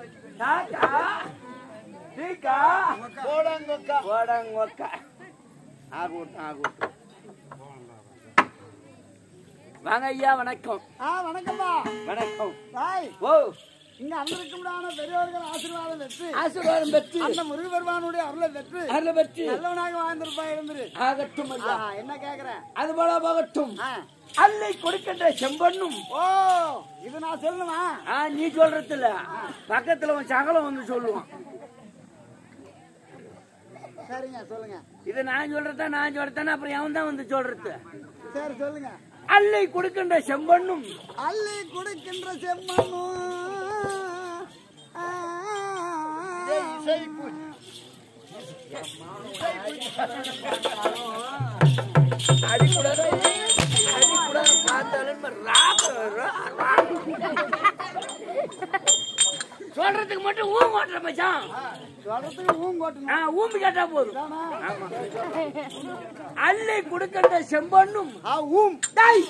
தாத்தா டீக்கா போடாங்கக்கா போடங்கொக்க ஆகட்டும் ஆகட்டும் வாங்க ஐயா வணக்கம் ஆ வணக்கம்மா வணக்கம் தாய் ஓ இங்க அன்றைக்கும்டான பெரியவர்கள் ஆசீர்வாதம் பெற்று ஆசீர்வாதம் பெற்று அந்த முருகபெருமானுடைய அருளை பெற்று அருளை பெற்று நல்லவனாக வாழ்ந்திருப்பா இருந்துரு ஆகட்டும் ஐயா ஆ, என்ன கேக்குறேன் அது போல போகட்டும் ஆ. அல்லை கொடுக்கின்ற செம்பண்ணும் ஓ இது நான் சொல்லணுமா ஆ நீ சொல்றது இல்ல பக்கத்துல உன் சகலம் வந்து சொல்லுவான் சரிங்க சொல்லுங்க இது நான் சொல்றதா நான் சொல்றதானே அப்புறம் எவன் தான் வந்து சொல்றது சரி சொல்லுங்க அல்லை கொடுக்கின்ற செம்பண்ணும் அள்ளி குடிக்கின்ற செம்மண்ணு அடிக்கூடாது அடிக்கூடாது பார்த்தாலும் ராக ராக. சொல்றதுக்கு மட்டும் ஊம் ஓட்டுற மச்சான் சொல்றதுக்கு ஊங்கோட்டணும் ஆ, ஊம்பு கேட்டா போதும் தானா? அல்லை கொடுக்கின்ற செம்பண்ணும் ஆ ஊம் டேய்,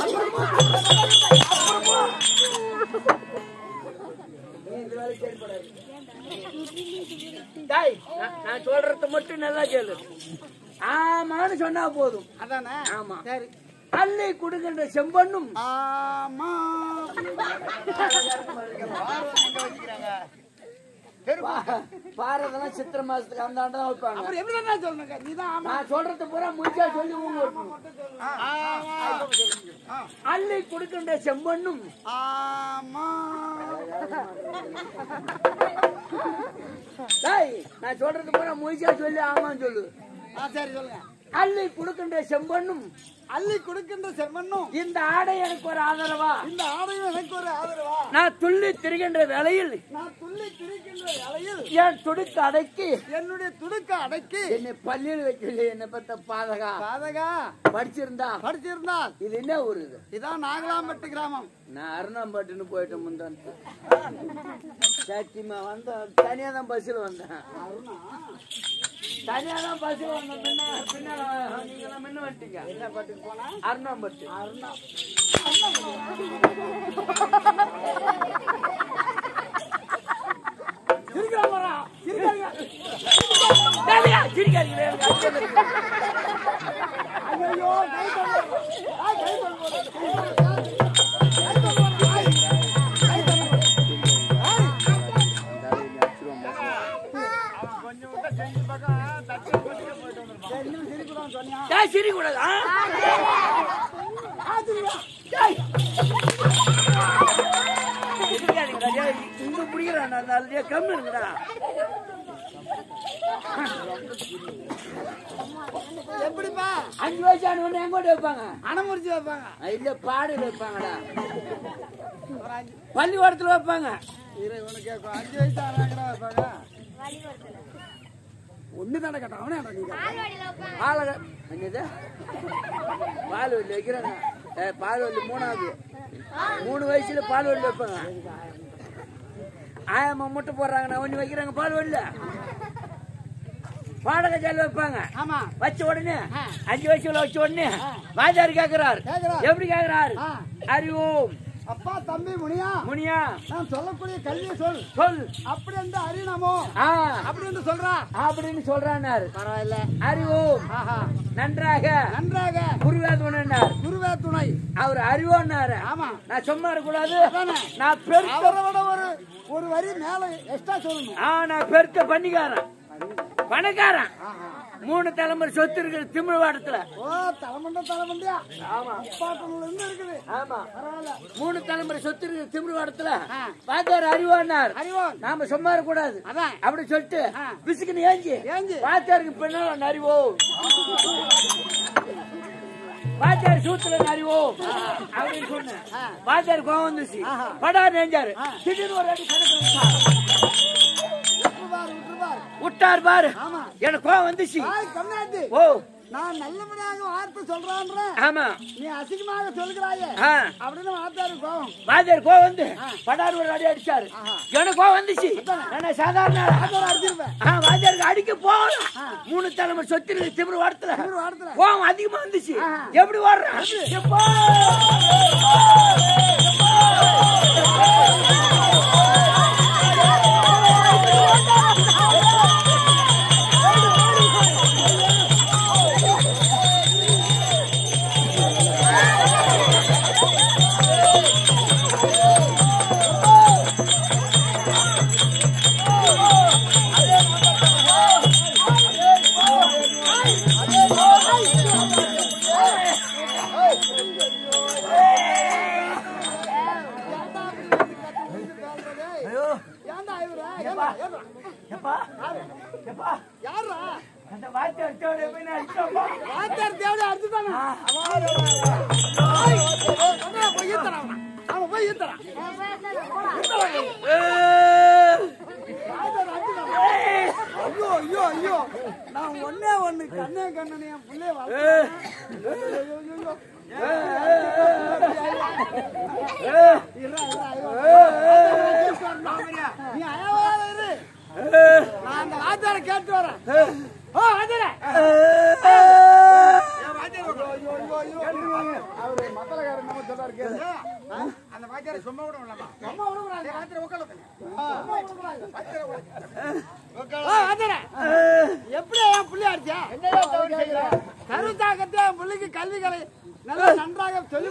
டேய், நான் நான் சொல்றது மட்டும் நல்லா கேளு ஆமான்னு சொன்னா போதும் அதானே ஆமா. சரி அல்லை கொடுக்கின்ற செம்பண்ணும் ஆமா பாரதெல்லாம் சித்திர மாசத்துக்கு அந்த ஆண்டு தான் வைப்பாங்க அப்புறம் எப்படி என்ன சொல்லணுங்க நீதான் ஆமா நான் சொல்றது பூரா முடிச்சா சொல்லி ஊங்க வைக்கணும். அல்லை கொடுக்கின்ற செம்பண்ணும் ஆமா டேய், நான் சொல்றது பூரா முடிச்சா சொல்லி ஆமான்னு சொல்லு ஆ சரி சொல்லுங்க அல்லை கொடுக்கின்ற செம்பண்ணும் அள்ளி கொடுக்கின்ற செம்மண்ணும் இந்த ஆடை எனக்கு ஒரு ஆதரவா இந்த ஆடையும் எனக்கு ஒரு ஆதரவா நான் துள்ளி திரிகின்ற வேளையில் நான் துள்ளி திரிக்கின்ற வேளையில் என் துடுக்கு அடக்கி என்னுடைய துடுக்க அடக்கி என்னை பள்ளியில் வைக்கல என்னை பத்த பாதகா பாதகா படிச்சிருந்தா படிச்சிருந்தால் இது என்ன ஊரு இது இதான் நாகலாம்பட்டு கிராமம் நான் அருணாம்பட்டுன்னு போயிட்டேன் முந்தானத்து சத்தியமா வந்தேன் தனியா தான் பஸ்ஸில் வந்தேன் தனியா தான் பஸ்ஸில் வந்தேன் பின்ன பின்னால நீங்க முன்ன வந்துட்டீங்க என்ன பட்டுக்கு போனா அருணாம்பட்டு அருணா சிரிக்கிறாங்க சிரிக்காதீங்க டேய்யா, சிரிக்காதீங்க ஐயோ கை தொடுறது. ஆ, கை தொடுறது. கை தொடுறது. கை தொடுறது. கை தொடுறது. சரி, இன்னும் சிரிக்கூடாதுன்னு சொன்னியா? டேய் சிரிக்க கூடாது ஆ? டேய். சிரிக்காதீங்கடா, டேய். இங்க பிடிக்கிறான் அந்த ஆளு. கம்மி இருக்குடா எப்படிப்பா அஞ்சு வயசு ஆனவொடனே எங்கோட்டு வைப்பாங்க அணமுறிச்சு வைப்பாங்க இல்ல பாடையில் வைப்பாங்கடா ஒரு அஞ்சு பள்ளிக்கூடத்துல வைப்பாங்க இரு, இவனுக்கு கேட்கும். அஞ்சு வயசு ஆனாங்கடா வைப்பாங்க ஒண்ணு தானே கேட்டான் அவனே கேட்டான் நீங்க பால என்னது பால் வண்டி வைக்கிறாங்க ஏ, பால் வண்டி மூணாவது மூணு வயசுல பால் வண்டி வைப்பாங்க ஆயாம்மா முட்டை போடுறாங்க நான் ஒண்ணு வைக்கிறாங்க பால் வண்டில பாடக ஜாலி வைப்பாங்க ஆமா வச்ச உடனே அஞ்சு வயசுல வச்ச உடனே வாஜாரு கேக்குறாரு கேக்குறார். எப்படி கேக்குறாரு ஆ. அறிவோம் அப்பா தம்பி முனியா முனியா நான் சொல்லக்கூடிய கல்வியை சொல் சொல் அப்படி என்று அறியணமோ ஆ அப்படி என்று சொல்றா அப்படின்னு சொல்றானாரு பரவாயில்ல அறிவோம் ஆஹா நன்றாக நன்றாக குருவேதனார் குருவே துணை அவர் அறிவோன்னாரு ஆமா நான் சும்மா இருக்கக்கூடாது அதானே. நான் பெருக்க அவரை விட ஒரு ஒரு வரி மேல எக்ஸ்ட்ரா சொல்லணும் ஆ நான் பெருக்க பண்ணிக்காரன் பணக்காரன் மூணு தலைமுறை சொத்து இருக்குது திமிழ்வாடத்துல ஓ தலைமண்ட தலைமண்டியா ஆமா பாட்டம்ல இருந்து இருக்குது ஆமா பரவாயில்ல மூணு தலைமுறை சொத்து இருக்குது திமிழ்வாடத்துல ஆ. பாத்தாரு அறிவானார் அறிவோம் நாம சும்மா இருக்கக்கூடாது அதான் அப்படி சொல்லிட்டு ஆ. பிசுக்குன்னு ஏஞ்சி ஏஞ்சி. பாத்தாருக்கு பின்னால அறிவோம் பாத்தாரு சூத்துல அறிவோம் அப்படின்னு சொன்னேன் ஆ. பாத்தாரு கோவம் வந்துச்சு ஆஹா. படா நெஞ்சாரு ஆ. திடீர்னு ஒரு அடி கணக்கு விட்டார். விட்டுருவார் விட்டுருவார் விட்டார் பாரு ஆமா எனக்கு கோவம் வந்துச்சு ஆய் கம்னாட்டி ஓ நான் நல்லபடியாக வார்த்தை சொல்றான்ற ஆமா நீ அசிங்கமாக சொல்கிறாயே ஆ. அப்படின்னு வார்த்தாரு கோவம் பாத்தாரு கோவம் வந்து படார் ஒரு அடி அடிச்சாரு ஆஹா. எனக்கு கோவம் வந்துச்சு நான் சாதாரண ஆளா? அதோட அடிச்சிருப்பேன் ஆ, வாத்தியாருக்கு அடிக்க போகலாம் மூணு தலைமை சொத்து இருக்கு திமிரு வாரத்துல ஒரு வாரத்துல கோவம் அதிகமா வந்துச்சு ஆஹா. எப்படி வர்றேன் எப்பா? எப்பா? எப்பா எப்பா யாரா அந்த வார்த்தை அடிச்சவனே போய் நான் அடிச்சோம்ப்பா. வாத்தியார் தேவடி அடிச்சுட்டானா போய் ஈத்தறான் அவனை. அவன் போய் ஈத்தறான் ஐயோ ஐயோ ஐயோ நான் ஒண்ணே ஒண்ணு கண்ணே கண்ணனே என் பிள்ளைய வளர்த்தேன். ஐயோ, ஐயோ, ஐயோ. இருடா, இருடா, இருடா. நீ அழகாக இரு நான் அந்த வாத்தியாரை கேட்டு வரேன் ஓ வாத்தியாரே அவரு மத்தலக்காரர் நம்ம சொல்றாரு கேளு அந்த வாத்தியாரை சும்மா விட விடலாமா அம்மா விடுறாங்க வாத்தியாரை உட்கார எப்படி என் புள்ளி அடிச்சா கருத்தாக்கத்தை என் புள்ளிக்கு கல்வி கலை நல்லா நன்றாக சொல்லி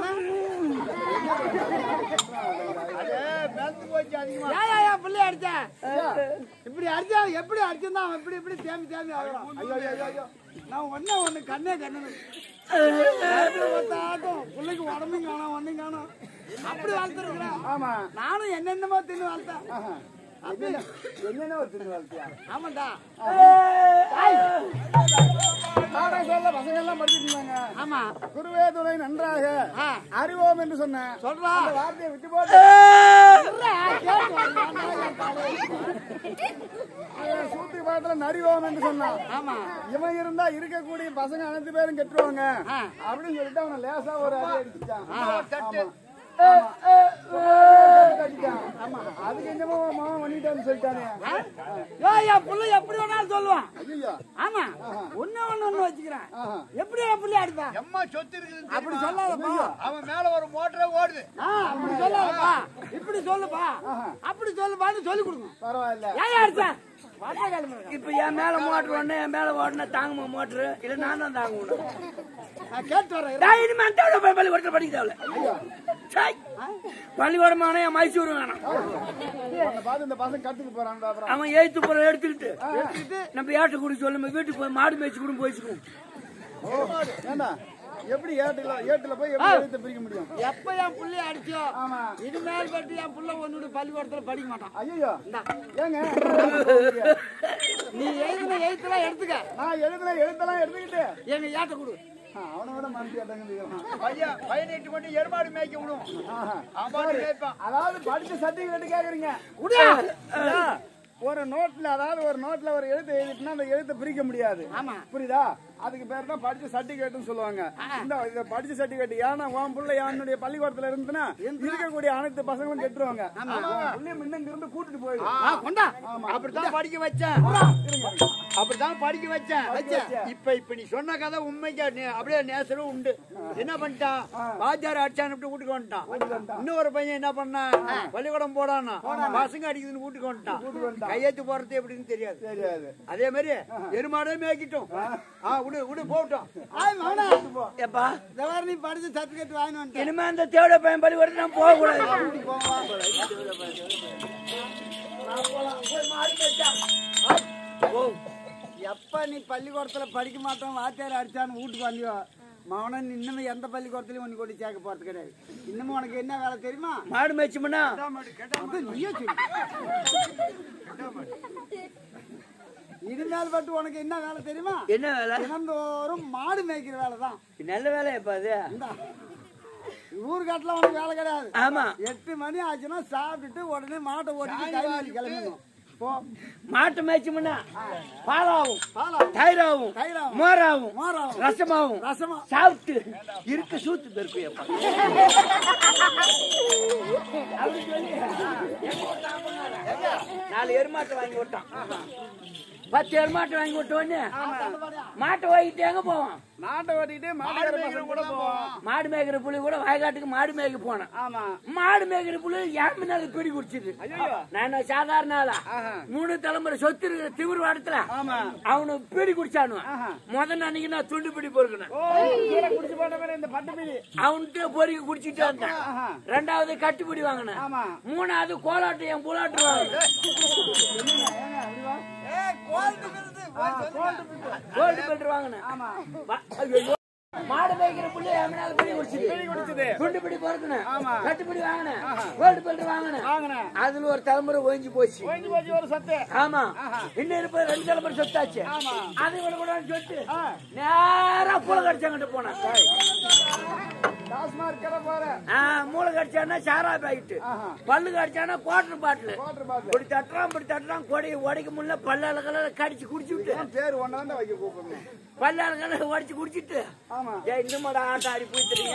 ஏன் என் புள்ளி அடிச்ச இப்படி அடிச்சா எப்படி அடிச்சிருந்தா அவன் இப்படி இப்படி தேம்பி தேம்பி ஆகலாம் ஐயோ ஐயோ ஐயோ நான் ஒண்ணே ஒண்ணு கண்ணே கண்ணு ஆட்டம் பிள்ளைக்கு உடம்பும் காணும் ஒண்ணும் காணும் அப்படி வளர்த்துருக்குறேன் ஆமா நானும் என்னென்னமோ தின்னு வளர்த்தேன் என்னென்ன தின்னு வளர்த்தியா ஆமாண்டா பாடம் சொல்ல பசங்க எல்லாம் படிச்சுட்டு இருந்தாங்க ஆமா குருவே துணை நன்றாக ஆ. அறிவோம் என்று சொன்னேன் சொல்றா அந்த வார்த்தையை விட்டு போட்டு சொல்றா, கேட்டு வரலாம்டா, என் தலை. அவன் சூத்தி பாத்துல நரிவோம் என்று சொன்னான் ஆமா இவன் இருந்தா இருக்கக்கூடிய பசங்க அனைத்து பேரும் கெட்டுருவாங்க ஆ. அப்படின்னு சொல்லிட்டு அவனை லேசா ஒரு அடி அடிச்சுட்டான் ஆ. அடிச்சான். ஆமா அதுக்கு என்னமோ மாவன் பண்ணிட்டான்னு சொல்லிட்டானே ஏய், என் புள்ள எப்படி வேணாலும் சொல்லுவான் ஐயோ ஆமா ஒண்ணு ஒண்ணு ஒண்ணு வச்சுக்கிறேன் ஆஹா. எப்படி என் புள்ளி அடிப்பான் எம்மா சொத்து இருக்குது அப்படி சொல்லாதப்பா அவன் மேல ஒரு மோட்டரே ஓடுது ஆ, அப்படி சொல்லாதப்பா இப்படி சொல்லுப்பா அப்படி சொல்லுப்பான்னு சொல்லி கொடுங்க பரவாயில்ல ஏன் அடிச்சா வாட்டா கிளம்புங்க இப்ப என் மேல மோட்டர் ஒண்ணு என் மேல ஓடனே தாங்குமா மோட்டர் இல்ல நான் தான் தாங்கணும் நான் கேட்டு வரேன் இரு. டேய், இனிமே அந்த போய் பள்ளிக்கூடத்துல படிக்க தேவையில்ல சை. பள்ளிக்கூடம் வேணாம் என் மைசூர் வேணாம் உன்னை பார்த்து இந்த பசங்க கத்துக்கு போறான் அப்புறம் அவன் எய்த்து போற எடுத்துக்கிட்டு நம்ம ஏட்ட கூட சொல்லும் வீட்டுக்கு போய் மாடு மேய்ச்சி கூட போயிச்சுக்குவோம் ஏண்டா எப்படி ஏட்டுல ஏட்டுல போய் எப்படி எழுத்த பிரிக்க முடியும் எப்ப என் புள்ளி அடிச்சோ ஆமா இனிமேல் பட்டு என் புள்ள ஒன்னு பள்ளிக்கூடத்துல படிக்க மாட்டான் ஐயோ ஏங்க நீ எழுதுன எழுத்துலாம் எடுத்துக்க நான் எழுதுன எழுத்தெல்லாம் எடுத்துக்கிட்டு எங்க ஏட்ட கொடு ஆ, அவனை விட மனசு கேட்டாங்க பையன் பையனை இட்டு கொண்டு எருமாடு மேய்க்க விடும் அவன் மேய்ப்பான் அதாவது படிச்ச சர்டிபிகேட் கேக்குறீங்க குடியா ஐயா, ஒரு நோட்ல அதாவது ஒரு நோட்ல ஒரு எழுத்து எழுதிட்டுனா அந்த எழுத்தை பிரிக்க முடியாது ஆமா புரியுதா அதுக்கு பேர் தான் படிச்ச சர்டிபிகேட்னு சொல்லுவாங்க இந்த இத படிச்ச சர்டிபிகேட் ஏன்னா உன் புள்ள என்னுடைய பள்ளிக்கூடத்துல இருந்துன்னா இருக்கக்கூடிய அனைத்து பசங்களும் கெட்டுருவாங்க உன் புள்ளைய முன்ன இங்க இருந்து கூட்டிட்டு போயிடும் ஆ, கொண்டா அப்படித்தான் படிக்க வச்சேன் அப்படித்தான் படிக்க வச்சேன் இப்ப இப்ப நீ சொன்ன கதை உண்மைக்கு நே- அப்படியே நேசரும் உண்டு என்ன பண்ணிட்டான் வாத்தியார் அடிச்சான்னு வீட்டுக்கு வந்துட்டான் இன்னொரு பையன் என்ன பண்ணான் பள்ளிக்கூடம் போடானா பசங்க அடிக்குதுன்னு வீட்டுக்கு வந்துட்டான் கையெழுத்து போறது எப்படின்னு தெரியாது தெரியாது அதே மாதிரி எருமாடே மேய்க்கிட்டோம் ஆ விடு விடு போட்டோம் ஆய் மகனா எப்பா இந்த வாரம் நீ படிச்ச சர்டிபிகேட் வாங்கி வந்துட்டேன் இனிமே அந்த தேவட பையன் பள்ளிக்கூடத்துல நான் போக கூடாது எப்ப நீ பள்ளிக்கூடத்துல படிக்க மாட்டோம் வாத்தியார் அடிச்சான்னு வீட்டுக்கு வந்தியோ மகனன் இன்னும் எந்த பள்ளிக்கூடத்துலயும் உன்னை கொண்டு சேர்க்க போறது கிடையாது இன்னமும் உனக்கு என்ன வேலை தெரியுமா மாடு மேய்ச்சோம்னா அது நீயே சொல்லு இனிமேல் பட்டு உனக்கு என்ன வேலை தெரியுமா என்ன வேலை தினந்தோறும் மாடு மேய்க்கிற வேலை தான் நல்ல வேலை எப்ப அது ஊர்காட்டுல உனக்கு வேலை கிடையாது ஆமா எட்டு மணி ஆச்சுன்னா சாப்பிட்டுட்டு உடனே மாட்டை ஓட்டிட்டு கைமாரி கிளம்பிடணும் போ மாட்டு மேய்ச்சோம்னா பாலாவும் பாலாவும் தயிராவும் தயிராவும் மோராவும் மோராவும் ரசமாவும் ரசமா சாப்பிட்டு இருக்க சூத்து பெருக்கு எப்பா நாலு எருமாட்டை வாங்கி விட்டான் பத்து எருமாட்டை வாங்கி விட்ட உடனே மாட்டை வாங்கிட்டு எங்க போவான் நாட்டை ஓட்டிட்டு மாட்டுக்கார பசங்க கூட போவோம் மாடு மேய்க்கிற புள்ளி கூட வயக்காட்டுக்கு மாடு மேய்க்க போனேன் ஆமா மாடு மேய்க்கிற புள்ளி என் முன்னால பிடி குடிச்சிது நான் என்ன சாதாரண ஆளா மூணு தலைமுறை சொத்து இருக்கிற திமிர் வாடத்துல ஆமா அவனு பீடி குடிச்சானுவன் முதல்ல அன்னைக்கு நான் துண்டு பிடி பொறுக்கணும் ஓ கீழே குடிச்சு போட்ட மாதிரி இந்த பட்டு மீறி அவன்கிட்ட பொறுக்கி குடிச்சிட்டு வந்தேன் ரெண்டாவது கட்டுப்பிடி வாங்கினேன் ஆமா மூணாவது கோலாட்டு என் புலாட்டு வாங்கினேன் கோல்டு பில்டர் வாங்கினேன் ஆமா வா- ஐயோ மாடு மேய்க்கிற புள்ளி எவனால பிடி குடிச்சது பிடி குடிச்சது. துண்டு பிடி பொறுக்கணும் ஆமா. கட்டுப்பிடி வாங்கினேன் கோல்டு பெல்ட் வாங்கினேன் வாங்கினேன். அதுல ஒரு தலைமுறை ஒழிஞ்சு போச்சு ஓய்ஞ்சு போச்சு ஒரு சத்து ஆமா இன்னும் இருப்பது ரெண்டு தலைமுறை சொத்தாச்சு ஆமா. அது இவனை கூட சொத்து ஆ. நேரா பூல கடிச்சாங்கிட்ட போனேன் டாஸ்மார்க் கடை போற ஆ, மூளை கடிச்சானா சாரா பாக்கெட்டு ஆஹா. பல்லு கடிச்சானா குவார்டர் பாட்டில் வாட்டர் பாட்டில் இப்படி தட்டுறான் இப்படி தட்டுறான் கொடையை உடைக்க முடியல பல்லால கல்ல கடிச்சு குடிச்சு விட்டு பேர் ஒன்னாதான் வைக்க கூப்பிடணும் பல்லால கல்ல உடைச்சு குடிச்சிட்டு ஆமா ஏன் இந்த மாட ஆட்ட ஆடி போயிட்டுறீங்க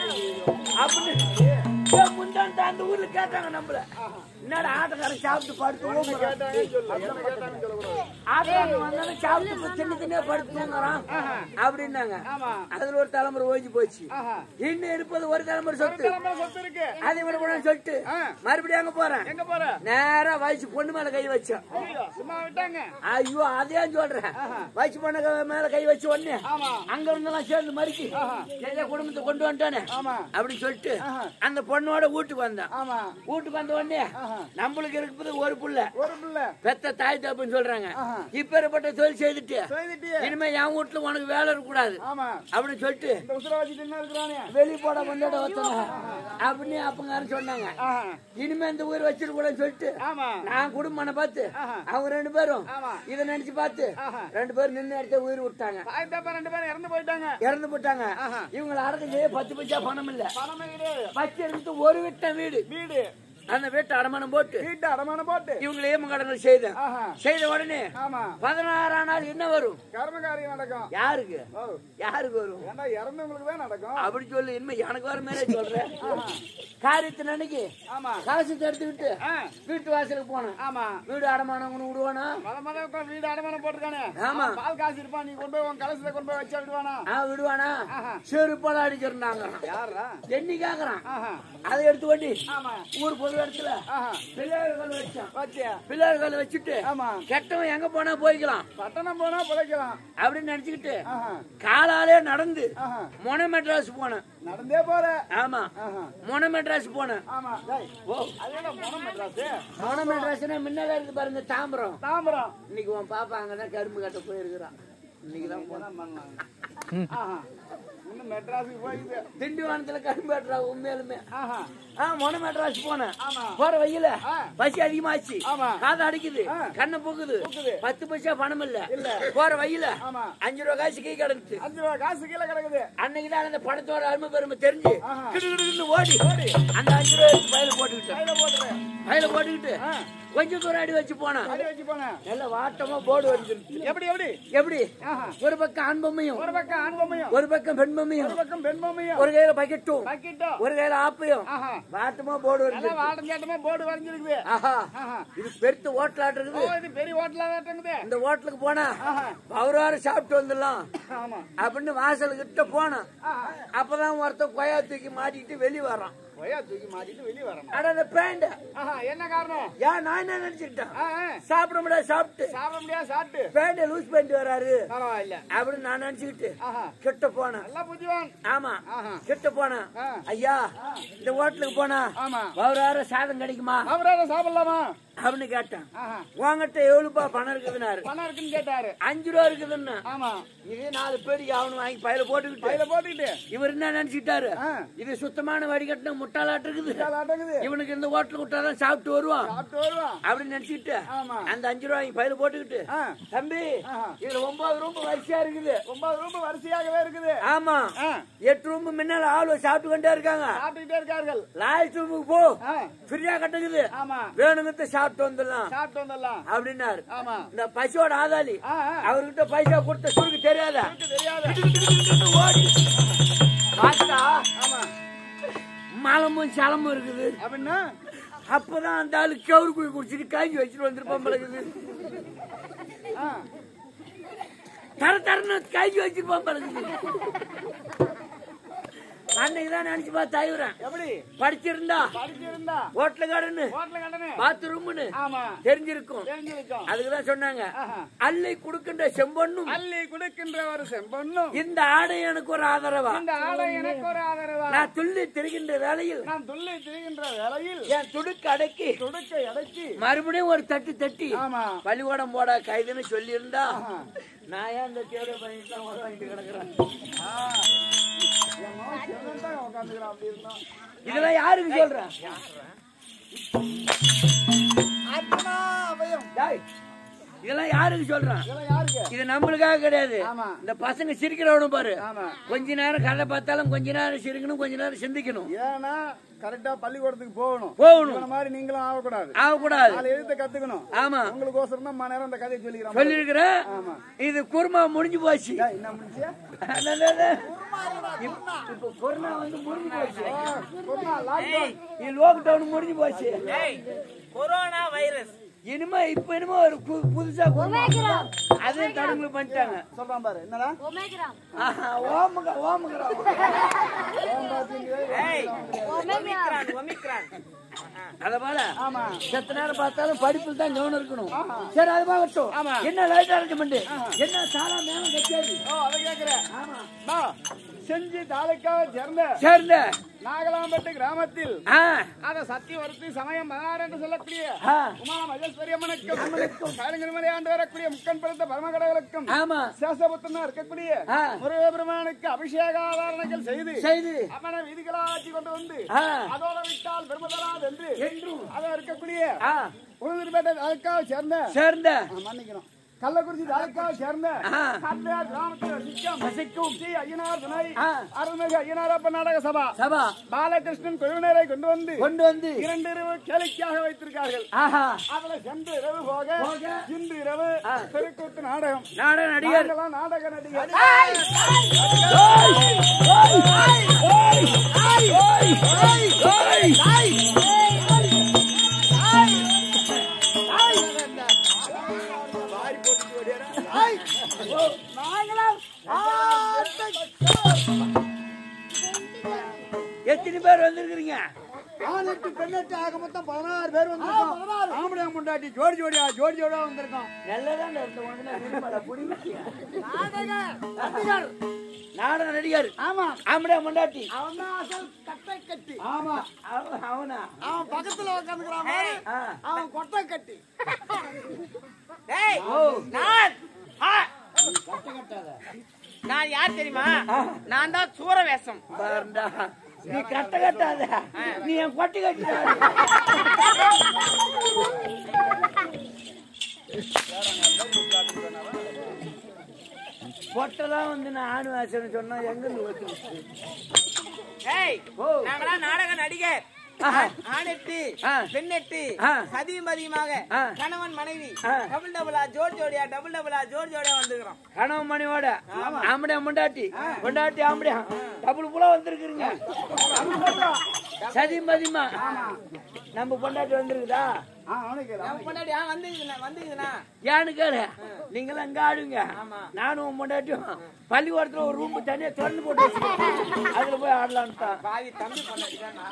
அப்படின்னு ஏன் முந்தாண்டு அந்த ஊர்ல கேட்டாங்க நம்மள என்னடா ஆட்டக்காரன் சாப்பிட்டு படுத்து ஊங்குறான். கேட்டாங்கன்னு சொல்லு என்ன கேட்டாங்கன்னு சொல்லக்கூடாது ஆட்டக்காரன் வந்தாலும் சாப்பிட்டு இப்ப சின்ன சின்ன படுத்து தூங்குறான் அப்படின்னாங்க ஆமா. அதுல ஒரு தலைமுறை ஓய்ஞ்சு போச்சு ஆஹா. இன்னும் இருப்பது ஒரு தலைமுறை சொத்து கிளம்புற சொத்து இருக்கு அதை விட கூட சொல்லிட்டு ஆ. மறுபடியும் அங்க போறேன் எங்க போற நேரா வயசு பொண்ணு மேல கை வச்சேன் ஐயோ, சும்மா விட்டாங்க ஐயோ அதே சொல்றேன் வயசு பொண்ணு க- மேல கை வச்சு உடனே ஆமா. அங்க இருந்தெல்லாம் சேர்ந்து மறிக்கி எங்க குடும்பத்தை கொண்டு வந்துட்டானே ஆமா. அப்படின்னு சொல்லிட்டு அந்த பொண்ணோட வீட்டுக்கு வந்தேன் ஆமா வீட்டுக்கு வந்த உடனே நம்மளுக்கு இருக்குது ஒரு புள்ள ஒரு பிள்ளை பெத்த தாய் தப்புன்னு சொல்றாங்க ஆஹா. இப்பேற்பட்ட தொழில் செய்துட்டு செய்துட்டியே இனிமே என் வீட்டுல உனக்கு வேலை இருக்கக்கூடாது ஆமா அப்படின்னு சொல்லிட்டு இந்த உசுர வச்சுட்டு என்ன இருக்கிறானே வெளி போட கொண்டாட வச்சாங்க அப்படின்னு அப்பங்காரன் சொன்னாங்க ஆஹா. இனிமே இந்த ஊர் வச்சிருக்கூடாதுன்னு சொல்லிட்டு ஆமா நான் குடும்பனை பார்த்து ஆஹா. அவங்க ரெண்டு பேரும் ஆமா. இத நினைச்சு பார்த்து ஆஹா. ரெண்டு பேரும் நின்று எடுத்த உயிர் விட்டாங்க தாய் தப்பா ரெண்டு பேரும் இறந்து போயிட்டாங்க இறந்து போட்டாங்க ஆஹா. இவங்களை அடக்கம் செய்ய பத்து பைசா பணம் இல்ல பணமே கிடையாது பச்சை இருந்து ஒரு விட்ட வீடு வீடு அந்த வீட்டை அடமானம் போட்டு வீட்டு அடமானம் போட்டு இவங்களை ஏமங்கடங்கள் செய்தேன் ஆஹா. செய்த உடனே ஆமா பதினாறாம் நாள் என்ன வரும் கர்மகாரியம் நடக்கும் யாருக்கு ஓ யாருக்கு வரும் ஏன்டா இறந்தவங்களுக்கு தான் நடக்கும் அப்படி சொல்லு இனிமே எனக்கு வர மேலே சொல்றேன் காரியத்தின் அன்னைக்கு ஆமா காசு எடுத்துக்கிட்டு ஆ, வீட்டு வாசலுக்கு போனேன் ஆமா வீடு அடமானம் கொண்டு விடுவானா மொத மொத உட்கார்ந்து வீடு அடமானம் போட்டிருக்கானே ஆமா. அவன் பால் காசு இருப்பான் நீ கொண்டு போய் உன் கலசத்துல கொண்டு போய் வச்சா விடுவானா ஆ விடுவானா ஆஹா. செருப்பால அடிச்சிருந்தாங்க யாரா எண்ணி கேக்குறான் ஆஹா அதை எடுத்து வண்டி ஆமா ஊர் பொது இடத்துல ஆஹா பிள்ளையார்கள் வச்சான் வச்சியா பிள்ளையார்கள் வச்சுட்டு ஆமா கெட்டவன் எங்க போனா போய்க்கலாம் பட்டணம் போனா பிழைக்கலாம் அப்படின்னு நினைச்சுக்கிட்டு ஆஹா காலாலே நடந்து ஆஹா மொன மெட்ராஸ் போனேன் நடந்தே போற ஆமா ஆஹா மொன மெட்ராஸ் போனேன் ஆமா டேய் ஓ அதேடா போன மெட்ராஸ் மொன மெட்ராஸ்னா முன்னால இருக்கு பாருங்க தாம்பரம் தாம்பரம் இன்னைக்கு உன் பாப்பா அங்கதான் கரும்பு கட்ட போயிருக்கிறான் இன்னைக்கு தான் போனா ஆஹா இன்னும் மெட்ராஸுக்கு போயிது திண்டிவனத்துல கரும்பு கட்டுறா உண்மையிலுமே ஆஹா ஆ மொன மெட்ராஸ் போனேன் ஆமா. போற வழியில ஆ. பசி அதிகமாச்சு ஆமா. காது அடிக்குது ஆ. கண்ணு போகுது போகுது. பத்து பைசா பணம் இல்ல இல்ல. போற வழியில ஆமா. அஞ்சு ரூபா காசு கை கிடந்துச்சு அஞ்சு ரூபா காசு கீழே கிடக்குது அன்னைக்கு தான் அந்த படத்தோட அருமை பெருமை தெரிஞ்சு ஆஹா. கிடுகிடுன்னு ஓடி ஓடி அந்த அஞ்சு ரூபா எடுத்து பயில போட்டுக்கிட்டேன் கையில போட்டுரு பயில போட்டுக்கிட்டு ஆ. கொஞ்சம் தூரம் அடி வச்சு போனேன் அடி வச்சு போனேன் நல்ல வாட்டமா போர்டு வந்துருச்சு எப்படி எப்படி எப்படி ஆஹா ஒரு பக்கம் ஆண் பொம்மையும் ஒரு பக்கம் ஆண் பொம்மையும் ஒரு பக்கம் பெண் பொம்மையும் ஒரு பக்கம் பெண் பொம்மையும் ஒரு கையில பக்கெட்டும் பக்கிட்டோ ஒரு கையில ஆப்பையும் ஆஹா வாட்டமா போர்டு நல்லா வருது வாட்டம் கேட்டமா போர்டு வரைஞ்சிருக்குது ஆஹா ஆஹா இது பெருத்து ஓட்டலாட்டு ஓ இருக்குது இது பெரிய ஹோட்டலா வேட்டங்குது இந்த ஹோட்டலுக்கு போனா ஆஹா பவுராறு சாப்பிட்டு வந்துடலாம் ஆமா அப்படின்னு வாசல் கிட்ட போனோம் ஆஹா அப்பதான் ஒருத்தன் கொயா தூக்கி மாட்டிக்கிட்டு வெளிய வர்றான் கொய்யா தூக்கி மாட்டிட்டு வெளியே வரணும் அட அந்த பேண்ட் ஆஹா என்ன காரணம் ஏன் நான் என்ன நினைச்சுக்கிட்டேன் ஆ, ஆ. சாப்பிட முடியாது சாப்பிட்டு சாப்பிட முடியாது சாப்பிட்டு பேண்ட் லூஸ் பண்ணிட்டு வராரு பரவாயில்ல அப்படின்னு நான் நினைச்சுக்கிட்டு ஆஹா கிட்ட போனேன் நல்லா புத்திவான் ஆமா ஆஹா கிட்ட போனேன் ஆ. ஐயா இந்த ஹோட்டலுக்கு போனா ஆமா பவுராறு சாதம் கிடைக்குமா அவராத சாப்பிடலாமா அப்படின்னு கேட்டேன் ஆஹா உங்ககிட்ட எவ்வளவுப்பா பணம் இருக்குதுன்னாரு பணம் இருக்குன்னு கேட்டாரு அஞ்சு ரூபா இருக்குதுன்னு ஆமா இதே நாலு பேருக்கு அவனு வாங்கி பயில போட்டுக்கிட்டு கையில போட்டுக்கிட்டு இவர் என்ன நினைச்சிட்டாரு ஆ. இது சுத்தமான வடிகட்டின முட்டாளாட்டு இருக்குது அடங்குது இவனுக்கு இந்த ஹோட்டல் விட்டாதான் சாப்பிட்டு வருவான் சாப்பிட்டு வருவான் அப்படின்னு நினைச்சிட்டு ஆமா அந்த அஞ்சு ரூபாய் பயில போட்டுக்கிட்டு ஆ. தம்பி ஆஹா. இதுல ஒன்பது ரூம் வரிசையா இருக்குது ஒன்பது ரூபாய் வரிசையாகவே இருக்குது ஆமா ஆ. எட்டு ரூம் முன்னால ஆளு சாப்பிட்டு கொண்டே இருக்காங்க சாப்பிட்டுக்கிட்டே இருக்கார்கள் லாஸ்ட் ரூமுக்கு போ ஆ. ஃப்ரீயா கட்டுக்குது ஆமா வேணுங்கிறத சாப்பிட்டு வந்துடலாம் சாப்பிட்டு வந்துடலாம் அப்படின்னாரு ஆமா இந்த பசியோட ஆதாளி ஆ, ஆ. அவர்கிட்ட பைசா கொடுத்த சுருக்கு தெரியாதா எனக்கு தெரியாது ஓடி பார்த்தா ஆமா மலமும் சலமும் இருக்குது அப்படின்னா அப்பதான் அந்த ஆளு கவுரு குழி குடிச்சிட்டு காய்ச்சி வச்சுட்டு வந்திருப்பான் பழகுது ஆ. தர தரன்னு காய்ச்சி வச்சிருப்பான் பழகுது அன்னைக்கு தான் நினைச்சு பார்த்து ஆயுறேன் எப்படி படிச்சிருந்தா படிச்சிருந்தா ஹோட்டலுக்காரன்னு ஹோட்டல் கடனு பாத்ரூம்னு ஆமா தெரிஞ்சிருக்கும் தெரிஞ்சிருக்கோம் அதுக்குதான் சொன்னாங்க ஆஹா. அள்ளி கொடுக்கின்ற செம்பொண்ணும் அள்ளி கொடுக்கின்ற ஒரு செம்பொண்ணும் இந்த ஆடை எனக்கு ஒரு ஆதரவா இந்த ஆடை எனக்கு ஒரு ஆதரவா நான் துள்ளி திரிகின்ற வேளையில் நான் துள்ளி திரிகின்ற வேளையில் என் துடுக்கு அடக்கி துடுக்கை அடக்கி மறுபடியும் ஒரு தட்டு தட்டி ஆமா பள்ளிக்கூடம் போட கைதுன்னு சொல்லியிருந்தா நான் ஏன் இந்த தேவை பண்ணிட்டு தான் உரம் வாங்கிட்டு கிடக்குறேன் என் மகன் செவன் தான் உட்காந்துக்கிறான் அப்படி இருந்தான் இதெல்லாம் யாருக்கு சொல்றேன் அத்தனா அபயம் டேய், இதெல்லாம் யாருக்கு சொல்றேன் இதெல்லாம் யாருக்கு இது நம்மளுக்காக கிடையாது ஆமா. இந்த பசங்க சிரிக்கிறவனும் பாரு ஆமா கொஞ்ச நேரம் கதை பார்த்தாலும் கொஞ்ச நேரம் சிரிக்கணும் கொஞ்ச நேரம் சிந்திக்கணும் ஏன்னா கரெக்டா பள்ளிக்கூடத்துக்கு போகணும் போகணும் இவன மாதிரி நீங்களும் ஆகக்கூடாது ஆகக்கூடாது நாலு எழுத்த கத்துக்கணும் ஆமா உங்களுக்கோசரம் தான் மணி நேரம் அந்த கதையை சொல்லிக்கிறோம் சொல்லிருக்கிறேன் ஆமா இது குருமா முடிஞ்சு போச்சு ஏய், என்ன முடிச்சியா அடடட. இப்ப- இப்ப கொரோனா வந்து முடிஞ்சு போச்சு லாக்டவுன் இது லாக்டவுன் முடிஞ்சு போச்சு கொரோனா வைரஸ் இனிமே இப்ப இனிமே ஒரு பு- புதுசா கொரோனா அதையும் தடங்குல பண்ணிட்டாங்க சொல்றான் பாரு என்னடா ஆஹா, ஓமுக ஓமுகிறா ஏய் ஒமிக்ரான் ஒமிக்ரான் அத போல ஆமா செத்த நேரம் பார்த்தாலும் படிப்பில் தான் கவனம் இருக்கணும் சரி அது பாகட்டும் என்ன லைட் அரேஞ்ச்மெண்ட் என்ன சாலா மேலும் கட்டியாரு ஓ அதை கேக்குறேன் ஆமா செஞ்சு தாலுக்காவை சேர்ந்த சேர்ந்த நாகலாம்பட்டு கிராமத்தில் ஆ, அத சத்தியவர்த்தி சமயம் பதினாறு என்று சொல்லக்கூடிய ஆ, உமா மகேஸ்வரி அம்மனுக்கும் காலங்கிருமலை ஆண்டு வரக்கூடிய முக்கன் பிறந்த பரமகடகளுக்கும் ஆமா சேஷபுத்தனா இருக்கக்கூடிய ஆ. முருகபெருமானுக்கு அபிஷேக ஆதாரணங்கள் செய்து செய்து அவனை விதிகளாக்கி கொண்டு வந்து ஆ, அதோட விட்டால் பெருமதராது என்று என்றும் அதை இருக்கக்கூடிய ஆ, உளுந்தூர்பேட்டை தாலுக்காவை சேர்ந்த சேர்ந்த ஆ, மன்னிக்கணும் கள்ளக்குறிச்சி தாலுக்காவை சேர்ந்த ஆ. காட்டையார் கிராமத்தில் வசிக்கும் வசிக்கும் ஸ்ரீ ஐயனார் துணை ஆ. அருள்மிகு ஐயனாரப்ப நாடக சபா சபா பாலகிருஷ்ணன் குழுவினரை கொண்டு வந்து கொண்டு வந்து இரண்டு இரவு கேளிக்கையாக வைத்திருக்கார்கள் ஆஹா அதுல சென்று இரவு போக போக. இன்று இரவு ஆ. பெருக்கூத்து நாடகம் நாடக நடிகர் நாங்களாம் நாடக நடிகர் எத்தனை பேர் வந்திருக்கிறீங்க ஆணெட்டு பெண்ணெட்டு ஆக மொத்தம் பதினாறு பேர் வந்திருக்கோம் ஆம்பளையா முண்டாட்டி ஜோடி ஜோடியா ஜோடி ஜோடியா வந்திருக்கோம் நல்லதான் இருந்த உடனே விரும்பல, புடிங்க. நாடக நடிகர் ஆமா ஆம்படியா மண்டாட்டி அவன் தான் அசல் கட்டை கட்டி ஆமா அவ- அவனா அவன் பக்கத்துல உட்காந்துக்கிறான் பாரு. ஆ. அவன் கொட்டை கட்டி ஏய் நான் ஆ. நான் யார் தெரியுமா நான் தான் சூர வேஷம் பாருடா நீ கட்ட கட்டாத நீ என் கொட்டி கட்டிடா பொட்டெல்லாம் வந்து நான் ஆணு வாசனை சொன்னா எங்க இருந்து ஒத்து ஏய் ஓ. நாங்களாம் நாடக நடிகர் ஆஹா. ஆணெட்டு ஆ. பெண்ணெட்டு ஆ. சதியும் பதியுமாக ஆ. கணவன் மனைவி ஆ. டபுள் டபுளா ஜோடி ஜோடியா டபுள் டபுளா ஜோடி ஜோடியா வந்துக்கிறோம் கணவன் மணியோட ஆம்படியா முண்டாட்டி முண்டாட்டி ஆம்படியா டபுள் புல வந்திருக்கிறீங்க சதி மதிமா நம்ம பொண்டாட்டி வந்திருக்குதா ஆ, அவனுக்கு கேளு, அவனுக்கு முன்னாடி ஆ வந்துக்குதுண்ணா வந்துக்குதுண்ணா ஏன்னு கேளு நீங்களும் அங்க ஆடுங்க நானும் உன் பொண்டாட்டியும் பள்ளிக்கூடத்துல ஒரு ரூம் தனியா திறந்து போட்டு வச்சிருக்கேன் அதுல போய் ஆடலான்னு தான் பாவி தம்பி பொண்டாட்டி தானா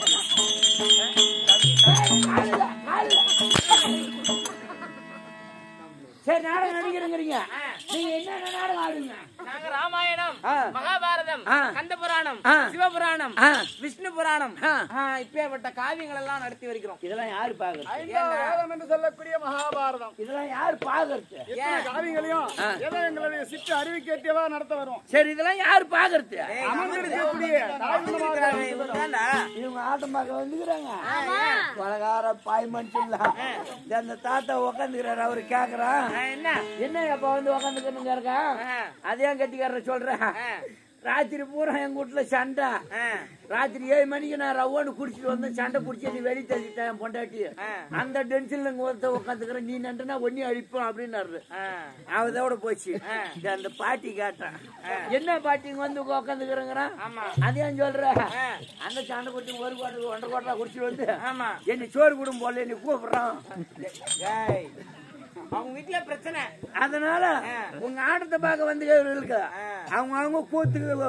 சரி நாடகம் நடிக்கிறேங்கிறீங்க நீங்க என்னென்ன நாடகம் ஆடுங்க நாங்க ராமாயணம் ஆ. மகாபாரதம் ஆ. கந்த புராணம் ஆ. சிவபுராணம் ஆ. விஷ்ணு புராணம் ஆ. ஆ, இப்பேற்பட்ட காவியங்கள் எல்லாம் நடத்தி வருகிறோம் இதெல்லாம் யாரு பாக்குறது ஐந்தாவது வேதம் என்று சொல்லக்கூடிய மகாபாரதம் இதெல்லாம் யாரு பாக்குறது எத்தனை காவியங்களையும் ஏதோ எங்களுடைய சிற்று அறிவிக்கேற்றவா நடத்த வரும் சரி இதெல்லாம் யாரு பாக்குறது அமர்ந்திருக்கக்கூடிய தாய்மணமாக இவங்கதான்டா. இவங்க ஆட்டம் பார்க்க வந்துக்கிறாங்க பலகார பாய் மனுஷன்லாம் அந்த தாத்தா உக்காந்துக்கிறாரு அவரு கேக்குறான் ஆ, என்ன என்ன அப்ப வந்து உக்காந்துக்கணுங்க இருக்கா ஆ. அதையும் கட்டிக்கார சொல்றேன் ஆ. ராத்திரி பூரா எங்க வீட்டுல சண்டை ஆ. ராத்திரி ஏழு மணிக்கு நான் ரவ்வான்னு குடிச்சிட்டு வந்து சண்டை பிடிச்சி நீ வெளியே தள்ளிட்டேன் என் பொண்டாட்டி ஆ. அந்த டென்ஷன்ல இங்க ஒருத்த உட்காந்துக்கிறேன் நீ நண்டுனா ஒன்னி அழிப்போம் அப்படின்னாரு ஆ. அவதோட போச்சு ஆ. இது அந்த பாட்டி கேட்டான் என்ன பாட்டி இங்க வந்து உட்காந்துக்கிறேங்கிறான் ஆமா. அதையும் சொல்ற ஆ. அந்த சண்டை குடிச்சு ஒரு கோட்டை ஒன்றரை கோட்டா குடிச்சிட்டு வந்து ஆமா என்ன சோறு குடும் போல நீ கூப்பிடுறான் ஏய், அவங்க வீட்டுல பிரச்சனை அதனால ஆ. உங்க ஆட்டத்தை பார்க்க வந்து இருக்கு ஆ. அவங்க அவங்க கூத்துக்கு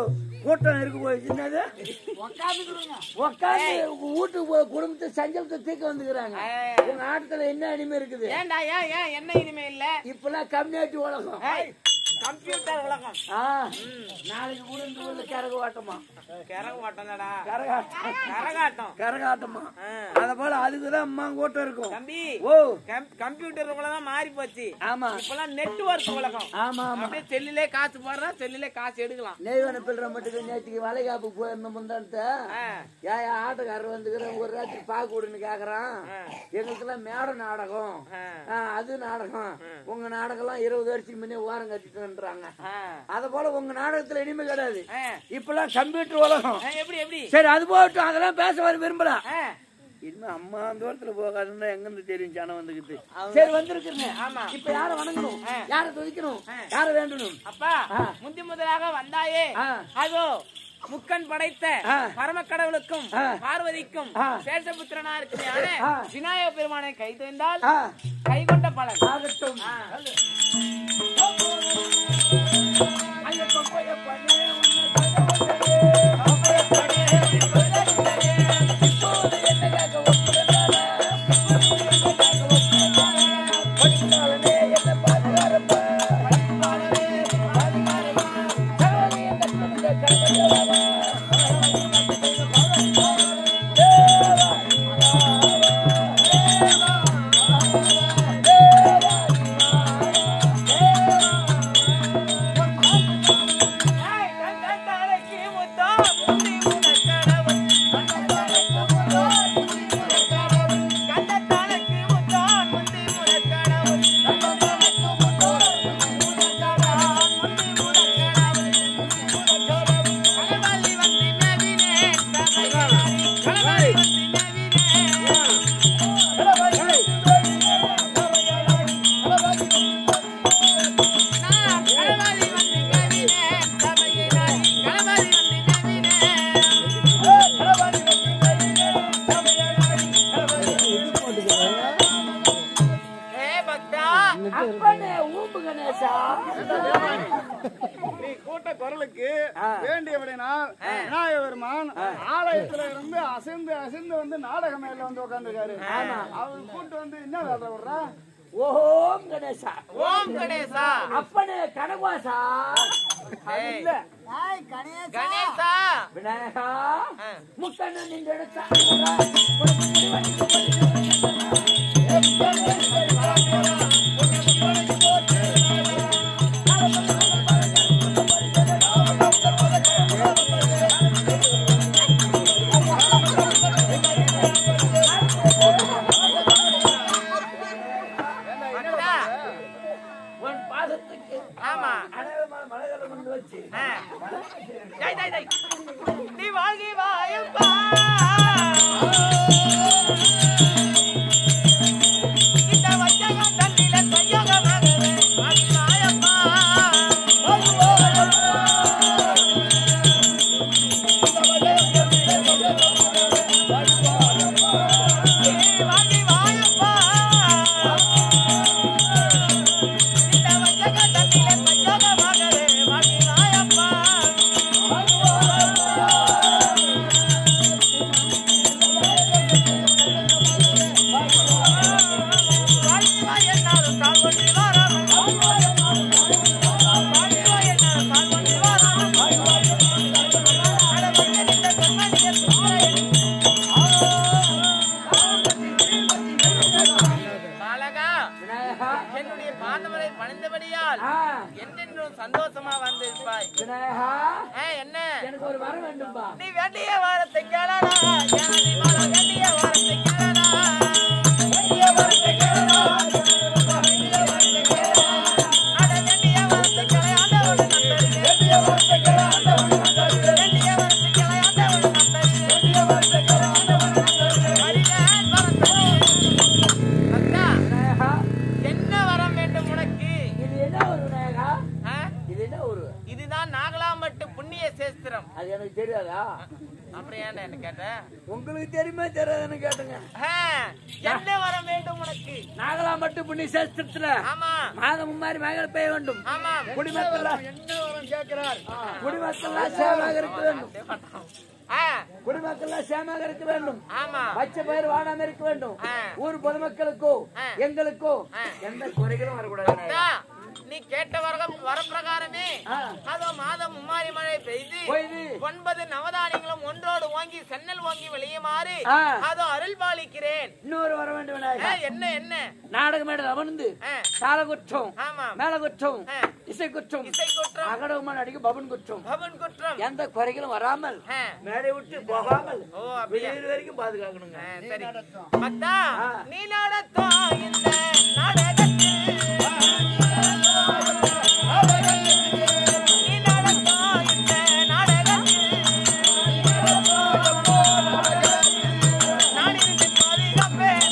கூட்டம் இருக்கு போய் என்னது உக்காந்துக்கிறோங்க உட்காந்து வீட்டுக்கு போய் குடும்பத்தை சஞ்சலத்தை தீர்க்க வந்துக்கிறாங்க ஏய். உங்க ஆட்டத்துல என்ன அடிமை இருக்குது ஏன்டா ஏன் ஏன் என்ன இனிமே இல்ல இப்பெல்லாம் கம்யூனிட்டி உலகம் ஏய், கம்ப்யூட்டர் உலகம் ஆ, நாளைக்கு கூட இந்த ஊர்ல கரக ஓட்டமா கரக மாட்டோம்டா கரகாட்டம் கரகாட்டம் கரகாட்டமா ஆ. அத போல அதுக்குதான் அம்மா கூட்டம் இருக்கும் தம்பி ஓ கம்- கம்ப்யூட்டர் உலகம் மாறி போச்சு ஆமா இப்பெல்லாம் நெட்வொர்க் உலகம் ஆமா ஆமா அப்படியே செல்லிலே காசு போடுறோம் செல்லிலே காசு எடுக்கலாம் நெய்வன பிள்ளை மட்டும் நேற்றுக்கு வளைகாப்பு போயிருந்த முந்தானத்த ஆ. ஏன் ஆட்டக்காரர் வந்துக்கிறேன் ஒரு ராத்திரி பாக்கு விடுன்னு கேக்குறான் ஆ. எங்களுக்கெல்லாம் மேட நாடகம் ஆ. ஆ, அது நாடகம் உங்க நாடகம் எல்லாம் இருபது வருஷத்துக்கு முன்னே ஓரம் கட்டிட்டுன்றாங்க ஆ. அத போல உங்க நாடகத்துல இனிமே கிடையாது ஆ. இப்பெல்லாம் கம்ப்யூட்டர் உலகம் ஆ, எப்படி எப்படி சரி அது போகட்டும் அதெல்லாம் பேச வர விரும்பல ஆ. இன்னும் அம்மா தூரத்துல போகாதுன்னா எங்க இருந்து தெரியும் ஜனம் வந்துக்குது சரி வந்திருக்குங்க ஆமா. இப்ப யார வணங்கணும் யார துதிக்கணும் யார வேண்டணும் அப்பா முந்தி முதலாக வந்தாயே ஆ. அதோ முக்கன் படைத்த ஆ. பரமக்கடவுளுக்கும் ஆ. பார்வதிக்கும் ஆ. சேஷபுத்திரனா இருக்கிறான ஆ. விநாயக பெருமானை கை தந்தால் ஆ, கை கொண்ட பலன் ஆகட்டும் ஆ. ஐயப்ப போயப்பனே, உன்னை தகவலே. இப்போது என்ன கேட்க ஒப்புதலான? படிக்காலனே என்னை பாதுகாரப்பா. கடவுளே என்னை துணிந்த கடவுளேவா. தேவா, ஏய், தன் தன் தலைக்கு முத்தம், முந்தி உனக்கடவுள். கண்டத்தானுக்கு முத்தம், முந்தி உனக்கடவுள். களவாளி வந்து மேவினே, சபையாரி. களவாளி வந்து மேவினே. நான் களவாளி வந்து மேவினே, சபையாரி. களவாளி வந்து மேவினே. ஏ பக்தா அப்பனே ஊம்பு கணேசா நீ கூட்ட குரலுக்கு வேண்டியபடினால் விநாயக பெருமான் ஆலயத்துல இருந்து அசைந்து அசைந்து வந்து நாடக மேல வந்து உட்காந்துருக்காரு அவர் கூட்டு வந்து என்ன வேலை விடுறா ஓம் கணேசா ஓம் கணேசா அப்பனே கனவாசா ஏய், இல்ல ஏய் கணேசா கணேசா விநாயகா ஆ. முக்கண்ணன் நின்று எடுத்தா பக்தா உன் பாதத்துக்கு ஆமா அனைவருமான மலைகளை கொண்டு வச்சு ஆ. டேய், டேய், டேய். நீ வாழ்கி வாயப்பா இந்த வச்சகம் தன்னில கையகமாகவே வாழ்கி வாயப்பா. நீ வாழ்கி வாயப்பா. இந்த வச்சகம் தன்னில கையகமாகவே வாழ்கி வாயப்பா. பாலகா விநாயகா என்னுடைய பாதமலை பணிந்தபடியால் ஆ, என்னென்றும் சந்தோஷமா வந்திருப்பாய் விநாயகா ஆ, என்ன எனக்கு ஒரு வரம் வேண்டும்பா நீ வேண்டிய வாரத்தை கேளடா ஏனடி வாழ வேண்டிய வாரத்தை கேளடா வேண்டிய வாரத்தை கேளடா அட வேண்டிய வாரத்தை கேள ஆண்டவன் நந்தரி வேண்டிய வாரத்தை கேள ஆண்டவன் நந்தரி வேண்டிய வாரத்தை கேள ஆண்டவன் நந்தரி வேண்டிய வாரத்தை கேள ஆண்டவன் நந்தரி அடியான் வரத்தை பக்தா விநாயகா என்ன வரம் வேண்டும் உனக்கு இது என்ன ஒரு விநாயகா ஆ? இது என்ன ஒரு இதுதான் நாகலாம்பட்டு புண்ணிய சேஸ்திரம் அது எனக்கு தெரியாதா அப்புறம் ஏன்டா என்ன கேட்டேன் உங்களுக்கு தெரியுமா தெரியாதுன்னு கேட்டுங்க ஆ, என்ன வரம் வேண்டும் உனக்கு நாகலாம் மட்டும் புண்ணி சேஸ்திரத்துல ஆமா மாதம் மாதிரி மகள் பெய்ய வேண்டும் ஆமா குடிமக்கள் என்ன வரம் அவர் கேட்கிறார் குடிமக்கள்லாம் சேமாக இருக்க வேண்டும் ஆ, குடிமக்கள்லாம் சேமாக இருக்க வேண்டும் ஆமா பச்சை பயிர் வாடாம இருக்க வேண்டும் ஆ. ஊர் பொதுமக்களுக்கோ ஆ. எங்களுக்கோ ஆ. எந்த குறைகளும் வரக்கூடாது அத்தா, நீ கேட்ட வரகம் வரப்பிரகாரமே ஆ. அதோ மாதம் மும்மாரி மழை பெய்து பெய்து. ஒன்பது நவதானியங்களும் ஒன்றோடு ஓங்கி சென்னல் ஓங்கி வெளியுமாறு ஆ. அதோ அருள் பாலிக்கிறேன் இன்னொரு வர வேண்டும் ஆ, விநாயகா என்ன என்ன நாடக மேடல் அமர்ந்து ஆ. தாள குற்றம் ஆமாம். மேல குற்றம் ஆ. இசை குற்றம் இசை குற்றம். அகடவுமா நடிக்க பவன் குற்றம் பவன் குற்றம் எந்த குறைகளும் வராமல் ஆ. மேடை விட்டு போகாமல் ஓ அப்படியா வெளியூர் வரைக்கும் பாதுகாக்கணுங்க ஆ, சரி பக்தா ஆ. நீ நடத்தோ இந்த நாடகத்தில் நீ நடத்தோ இந்த நாடகத்தில் நான் இருந்து பாதுகாப்பேன்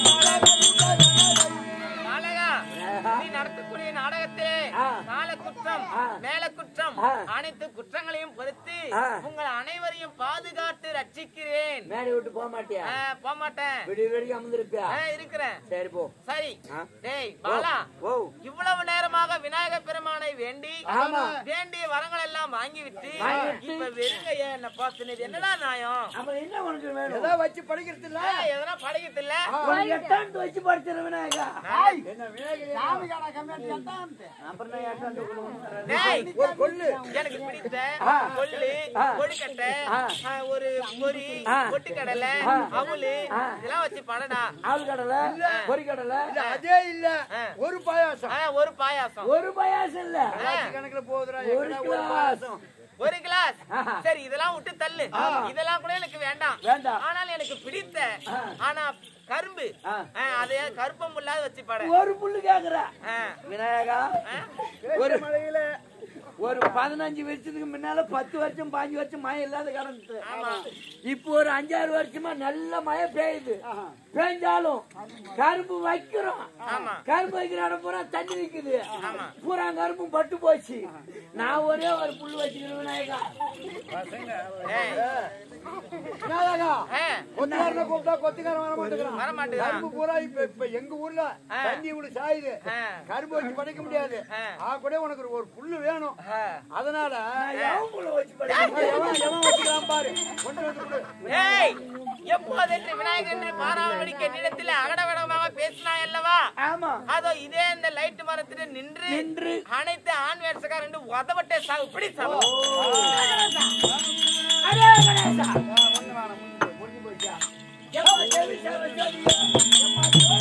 நாடகா நீ நடத்தக்கூடிய நாடகத்திலே ஆ. கால குற்றம் ஆ. மேல குற்றம் ஆ. அனைத்து குற்றங்களையும் பொறுத்து ஆ. உங்கள் அனைவரையும் பாதுகாத்து ரட்சிக்கிறேன் மேடை விட்டு போக மாட்டியா ஆ, போக மாட்டேன் வெளியூர் வரைக்கும் அமர்ந்திருப்பியா ஆ, இருக்கிறேன் சரி போ சரி ஆ. டேய் பாலா ஓ இவ்வளவு நேரமாக விநாயக பெருமானை வேண்டி ஆமா. வேண்டிய வரங்கள் எல்லாம் வாங்கிவிட்டு வாங்கிவிட்டு. இப்ப வெறுங்கைய என்ன பார்த்துனது என்னடா நியாயம் அப்புறம் என்ன உனக்கு வேணும் ஏதாவது வச்சு படிக்கிறது இல்ல ஏய், எதனா பழகிட்டு இல்ல உனக்கு எட்டாண்டு வச்சு படிச்சிட விநாயகா என்ன விநாயகர் சாமி காடா கம்மியா கேட்டான்ட்டு. அப்புறம் நான் எட்டாண்டு கொடுக்கணும். டேய் ஒரு கொள்ளு எனக்கு பிடித்த ஆ. கொள்ளு ஆ. கொழுக்கட்டை ஆ. ஆ, ஒரு பொரி ஆ. பொட்டுக்கடலை ஆ. அவலு ஆ. இதெல்லாம் வச்சு படடா ஆள் கடலை பொறிக்கடலை இல்ல அதே இல்ல ஆ. ஒரு பாயாசம் ஆ, ஒரு பாயாசம் ஒரு பாயாசம் இல்ல ஆ. கணக்குல போகுதுடா ஒரு எங்கடா ஒரு கிளாஸ் பாயாசம் ஒரு கிளாஸ் ஆஹா. சரி இதெல்லாம் விட்டு தள்ளு இதெல்லாம் கூட எனக்கு வேண்டாம் வேண்டாம். ஆனால் எனக்கு பிடித்த ஆ. ஆனா கரும்பு ஆ. ஆ, அதை கருப்பம் இல்லாத வச்சு பட ஒரு புல்லு கேக்குற ஆ. விநாயகா ஒரு மழையில ஒரு பதினஞ்சு வருஷத்துக்கு முன்னால பத்து வருஷம் பாஞ்சு வருஷம் மழை இல்லாத கடந்து ஆமா. இப்போ ஒரு அஞ்சாறு வருஷமா நல்ல மழை பெய்யுது பெஞ்சாலும் கரும்பு வைக்கிறோம் ஆமா. கரும்பு வைக்கிற இடம் பூரா தண்ணி நிக்குது பூரா கரும்பும் பட்டு போச்சு நான் ஒரே ஒரு புல்லு வச்சுக்கிறேன் விநாயகா ஏய், என்னதாகா ஆ, கொத்திக்காரனை கூப்பிட்டா கொத்திக்காரன் வர மாட்டேங்கிறான் வர மாட்டேங்கிறான். கரும்பு பூரா இப்ப இப்ப எங்க ஊர்ல ஆ. தண்ணி இவ்வளவு சாயுது ஆ. கரும்பு வச்சு படைக்க முடியாது ஆ. ஆ கூட உனக்கு ஒரு- ஒரு புல்லு வேணும் ஆ. அதனால எவன் புல்லு வச்சு படி எவன் எவன் வச்சுக்கிறான் பாரு கொண்டு வந்து கொடு ஏய், எப்போதென்று விநாயகர் என்று பாராமணிக்க நிலத்தில் அகடவடமாக பேசினாய் அல்லவா ஆமா அதோ இதே இந்த லைட் மரத்தில் நின்று நின்று அனைத்து ஆண் வேட்சக்காரர் என்று உதவட்டே சாவு இப்படி சாவு அடே கணேசா முடிஞ்சு போச்சா எப்ப தேவி சேவை செய்ய?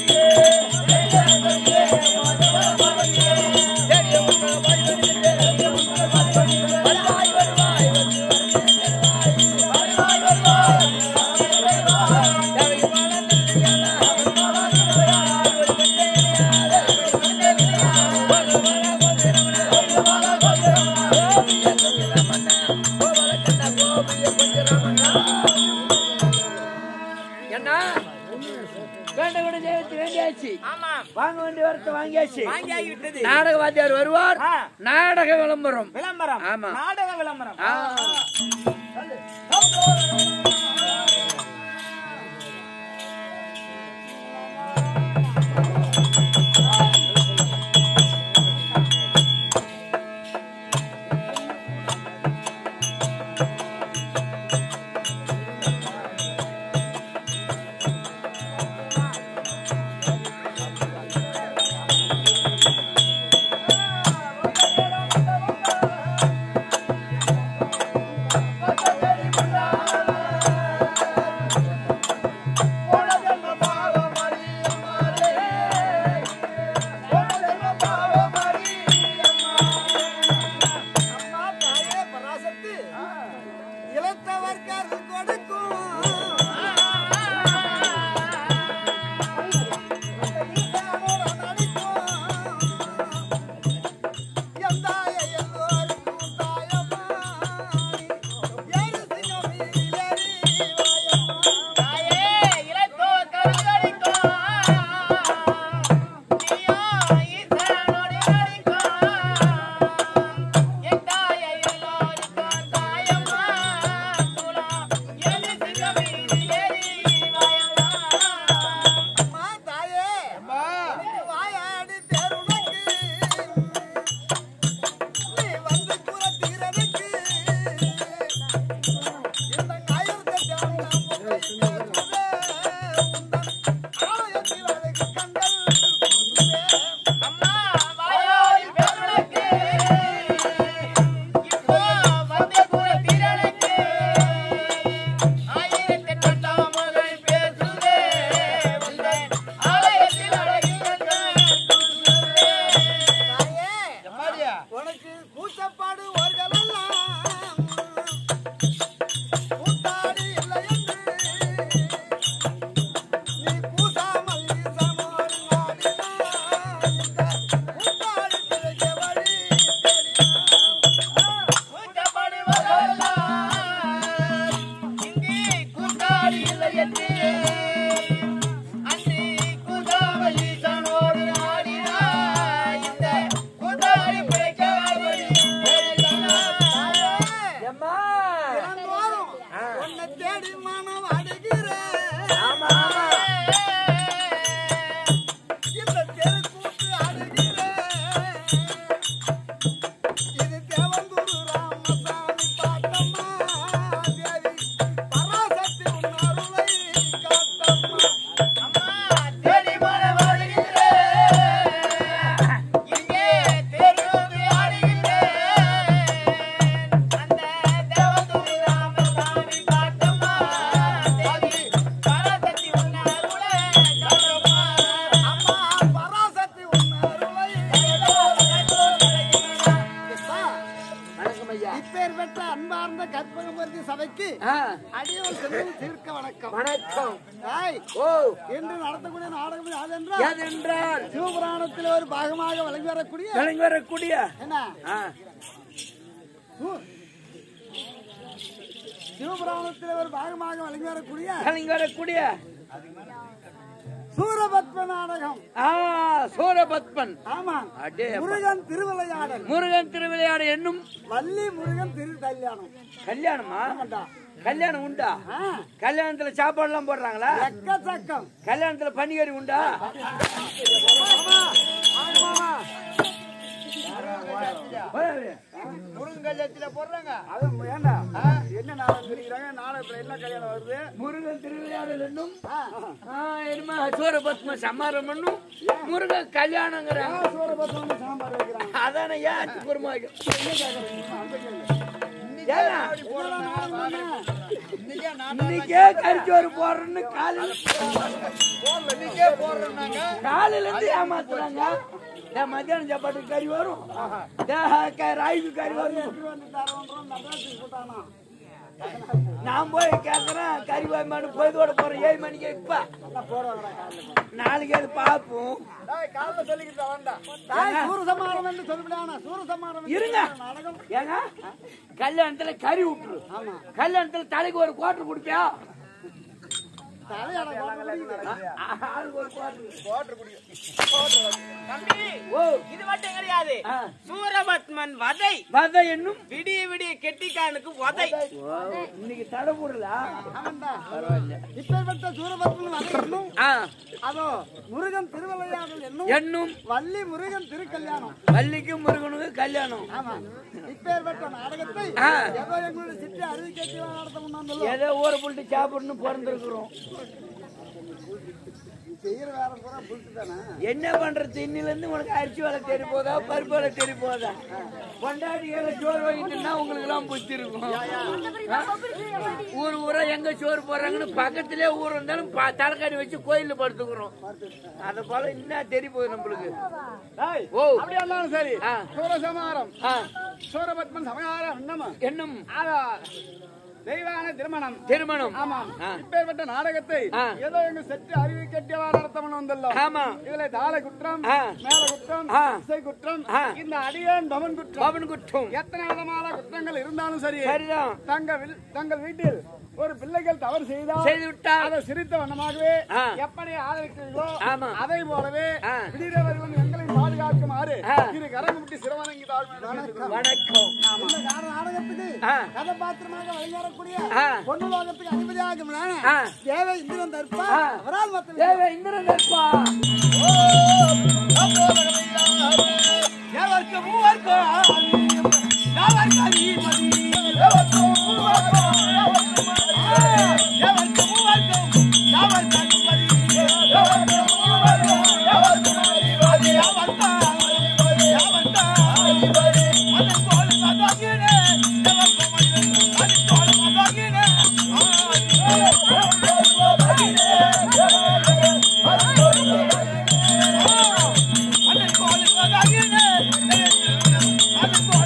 என்ன வேண்ட கூட தெய்வத்தை வேண்டியாச்சு ஆமா வாங்க வேண்டிய வரத்தை வாங்கியாச்சு வாங்கியாகி விட்டது நாடக வாத்தியார் வருவார் ஆ. நாடக விளம்பரம் விளம்பரம் ஆமா. நாடக விளம்பரம் ஆ. ஆ அன்னி குதாவலி தனோடு ஆடினாய் இந்த குதாரி பிழைக்காவலி எம்மா தினந்தோறும் உன்னை தேடி மனம் அடுகிறேன் ஆமா ஆமா இந்த தெருக்கூத்து அடுகிறேன் இது தேவந்தூர் ராமசாமி பாட்டம்மா தேவி பராசக்தி உன் அருளை காட்டம்மா அம்மா தேடி மன வருகிறேன் இங்கே தெருவில் ஆடுகிறேன் அந்த தேவதூர் ராமசாமி பாட்டம்மா தேவி பரதத்தி உன்னாருளே கண்டம்மா அம்மா பராசக்தி உன் அருளை வணக்கம் ஐயா இப்பேர் பெற்ற அன்பார்ந்த கற்பகமூர்த்தி சபைக்கு ஆ, அடியோர் செல்லும் தீர்க்க வணக்கம் வணக்கம் ஏய், ஓ இன்று நடத்தக்கூடிய நாடகம் யாதென்றால் ஏதென்றால் சிவபுராணத்தில் ஒரு பாகமாக விளங்கி வரக்கூடிய விளங்கி வரக்கூடிய என்ன ஆ, சு- சிவபுராணத்தில் ஒரு பாகமாக விளங்கி வரக்கூடிய விளங்கி வரக்கூடிய சூரபத்ம நாடகம் ஆ சூரபத்மன் ஆமா அடே அப்பா. முருகன் திருவிளையாடல் முருகன் திருவிளையாடு என்னும் வள்ளி முருகன் திரு கல்யாணம் கல்யாணமா ஆமாண்டா. கல்யாணம் உண்டா ஆ, கல்யாணத்துல சாப்பாடு எல்லாம் போடுறாங்களா எக்கச்சக்கம் கல்யாணத்துல பனிகறி உண்டா ஆமா, ஆமாமா. போடாதே. முருங்கல்லத்துல போடுறாங்க அது ஏண்டா என்ன நாடகம் தெரிகிறாங்க நாடகத்துல என்ன கல்யாணம் வருது முருகன் திருவிளையாடல் என்னும் ஆ, ஆ, என்னமா சூரபத்ம சம்மாரம் பண்ணும் முருகன் கல்யாணங்கிறாங்க சூரபத்மன் சாம்பார் வைக்கிறாங்க அதானே ஏன் குருமாயும் இன்னைக்கே கறிச்சோறு போடுறேன்னு காலையில இன்னைக்கே போடுறோம் நாங்க காலையில இருந்து ஏமாத்துறாங்க ஏன் மத்தியானம் சாப்பாட்டுக்கு கறி வரும் ராய்க்கு கறி வரும் நான் போய் கேக்குறேன் கறி வாய்மானு பொழுதோட போறேன் ஏழு மணிக்கு இப்ப நாளைக்கு அது பார்ப்போம் காலைல சொல்லிக்கிட்டு வேண்டாம் சூரசம்மாரம் என்று சொல்லிவிடானா சூரசம்மாரம் இருங்க நாடகம் ஏங்க கல்யாணத்துல கறி விட்டுரு கல்யாணத்துல தலைக்கு ஒரு குவாட்டர் குடிப்பியா தலையாட போட்டு ஆளுக்கு ஒரு குவாட்டர் தம்பி ஓ இது மட்டும் கிடையாது ஆ. சூரபத்மன் வதை வதை என்னும் விடிய விடிய கெட்டிக்கானுக்கு வதை ஓ, இன்னைக்கு தடை போடல ஆமாண்டா. இப்பேற்பட்ட சூரபத்மன் வரணும் ஆ அதோ முருகன் திருவிளையாடல் என்னும் என்னும் வள்ளி முருகன் திருக்கல்யாணம் வள்ளிக்கும் முருகனுக்கு கல்யாணம் ஆமா இப்பேற்பட்ட நாடகத்தை ஆ. ஏதோ எங்களுடைய சிட்டி அறிவு கேட்டு நடத்த முன்னாடி ஏதோ ஊரை புள்ளிட்டு சாப்பிடணும் பிறந்திருக்கிறோம் செய்யற வேற பூரா புதுசு தானே என்ன பண்றது இன்னில இருந்து உனக்கு அரிசி வேலை தெரிய போதா பருப்பு வேலை தெரிய போதா கொண்டாடிகளை சோறு வாங்கிட்டுனா உங்களுக்கு எல்லாம் புத்தி இருக்கும் ஆ? ஊர் ஊரா எங்க சோறு போடுறாங்கன்னு பக்கத்திலே ஊர் இருந்தாலும் ப- தலைக்காடி வச்சு கோயில்ல படுத்துக்கிறோம் அத போல இன்னும் தெரிய போகுது நம்மளுக்கு ஓ அப்படியா இருந்தாலும் சரி ஆ. சூரசமாரம் ஆ, சூரபத்மன் சமகாரம் என்னமா என்னும் ஆதா, தெய்வான திருமணம் திருமணம் ஆமாம் ஆ. இப்பேற்பட்ட நாடகத்தை ஆ. ஏதோ எங்க செட்டு அறிவு கட்டியவா நடத்தம் வந்தோம் ஆமா இதுல தாள குற்றம் ஆ. மேல குற்றம் ஆ. இசை குற்றம் ஆ. இந்த அடியேன் பவன் குற்றம் பவன் குற்றம் எத்தனை விதமான குற்றங்கள் இருந்தாலும் சரி சரிதான் தங்க வில்- தங்கள் வீட்டில் ஒரு பிள்ளைகள் தவறு செய்தால் செய்து விட்டால் அதை சிரித்த வண்ணமாகவே ஆ. எப்படி ஆதரிக்கிறீர்களோ ஆமா. அதை போலவே ஆ. விடுதலைவர்கள் எங்களை பாதுகாக்குமாறு ஆ. இரு கரம் விட்டு சிறுவனங்கி தாழ்வு வணக்கம் இந்த கார நாடகத்துக்கு ஆ. கதாபாத்திரமாக வழங்கக்கூடிய ஆ. பொண்ணு லோகத்துக்கு அதிபதியாக ஆ. தேவை இந்திரன் தற்பா ஆ. அவரால் மத்த தேவ இந்திரன் இருப்பா எவர்க்கு மூவர்க்கு எவர்க்கு அதிபதி எவர்க்கு மூவர்க்கு எவர்க்கு மூவர்க்கு எவர்க்கு அதிபதி எவர்க்கு மூவர்க்கு எவர்க்கு அதிபதி எவர்க்கு எவர்க்கு அதிபதி அதன் போல் மதகினே எவர்க்கு மதில் அதன் போல் மதகினே அதன் போல் மதகினே அதன்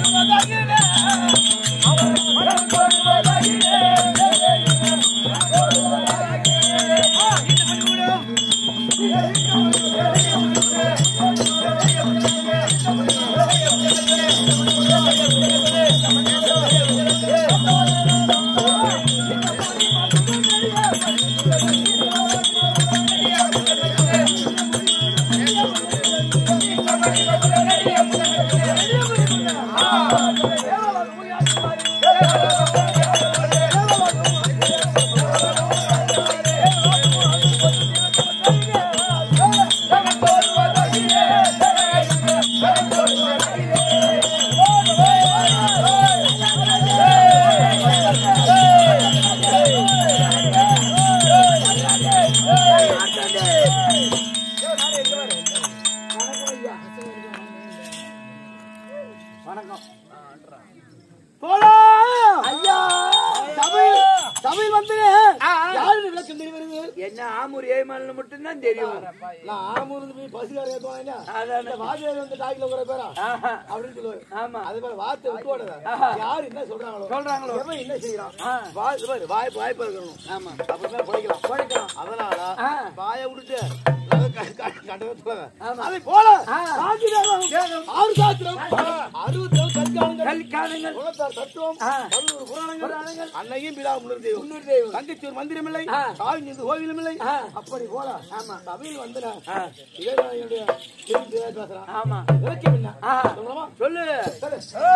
என்ன ஆமூர் ஏமாலில் மட்டும்தான் தெரியும் நான் ஆமூர்ந்து போய் பஸ்ல ஏத்துவாங்க அதானே. இந்த வாத்தியார் வந்து டாக்ல கூட பேரா ஆஹா. அப்படின்னு சொல்லுவாரு ஆமா அது மாதிரி வார்த்தை விட்டு ஓடாத யாரு என்ன சொல்றாங்களோ சொல்றாங்களோ. எவன் என்ன செய்யறான் ஆ. வாய் இது பாரு, வாய்ப்பு வாய்ப்பு இருக்கணும் ஆமா அப்படிதான் படிக்கலாம் படிக்கலாம் அதனால ஆ. வாயை விட்டுட்டு அதை க- க- கண்டதை சொல்லாத. ஆமா. அதை போல ஆ. ஆதிகாரம், ஆறு சாஸ்திரம் அறுபத்தி ஏழு கற்காலங்கள் கல்காலங்கள் உலகத்தார் தத்துவம் ஆ. பதினோரு புராணங்கள் அன்னையும் பிதா முன்னூறு தெய்வம் முன்னூறு தெய்வம். தங்கச்சூர் மந்திரம் இல்லை ஆ. தாய் நின்று கோவிலும் இல்லை ஆ. அப்படி போல ஆமா சபையில் வந்து நான் ஆ. இளைஞனுடைய திருப்பி பேசுறான் ஆமா இலக்கியம் என்ன ஆ. சொல்லலாமா? சொல்லு சொல்லு.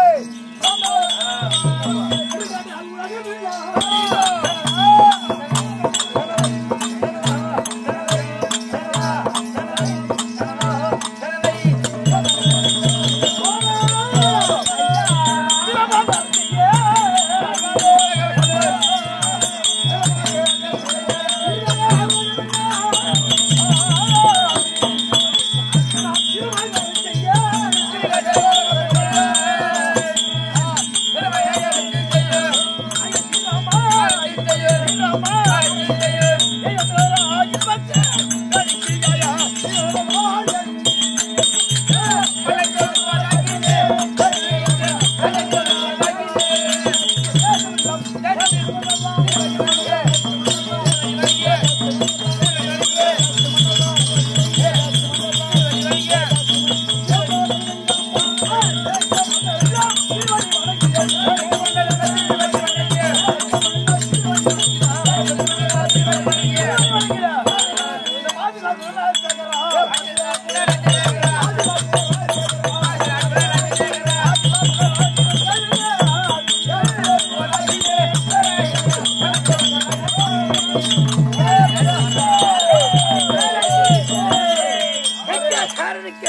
வெங்கடேஸ்வரனுக்கு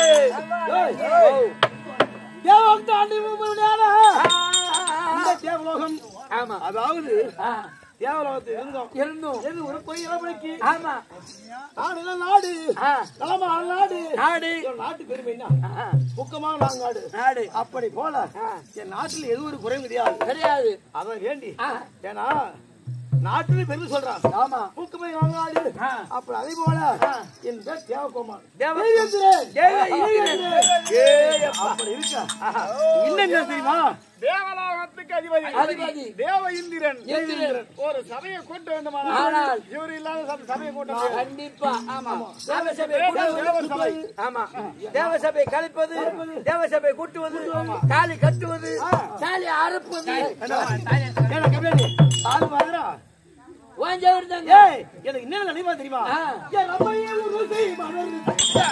தேவம் தாண்டி முழுமையான இந்த தேவலோகம் ஆமா அதாவது ஆ, தேவலோகத்தில் இருந்தோம் இருந்தும் எது ஒரு பொய் இளமலைக்கு ஆமா நாடு நாடு ஆ, நலமான நாடு நாடு என் நாட்டு பெருமை என்ன ஆ, முக்கமான நாங்காடு நாடு அப்படி போல என் நாட்டில் எது ஒரு குறையும் கிடையாது கிடையாது அதான் வேண்டி ஆ, ஏன்னா நாட்டுல பெருமை சொல்றான் ஆமா முக்கமை நாங்காடு ஆ. அப்படி அதே போல ஆ. என் பேர் தேவகுமார் தேவ- தேவேந்திரன். தேவ ஈரன். ஏய், அப்படி இருக்கா இன்னும் என்ன தெரியுமா தேவலோகத்துக்கு அதிபதி அதிபதி. தேவ இந்திரன் இந்திரன். ஒரு சபையை கூட்ட ஆனால் வேண்டுமானால் இவர் இல்லாத சபை- சபையை கூட்ட முடியாது. கண்டிப்பா ஆமா தேவசபை கூட்டுவது தேவசபை. ஆமா தேவசபை கலைப்பது தேவசபை கூட்டுவது தாலி கட்டுவது தாலி அறுப்பது ஏன்னா கபிலனே, ஆளு மாதிரா வாஞ்சவர் தாங்க ஏய் எனக்கு என்ன நினைவா தெரியுமா ஆ. என் ரப்பையே ஒரு செய் மலர்ந்து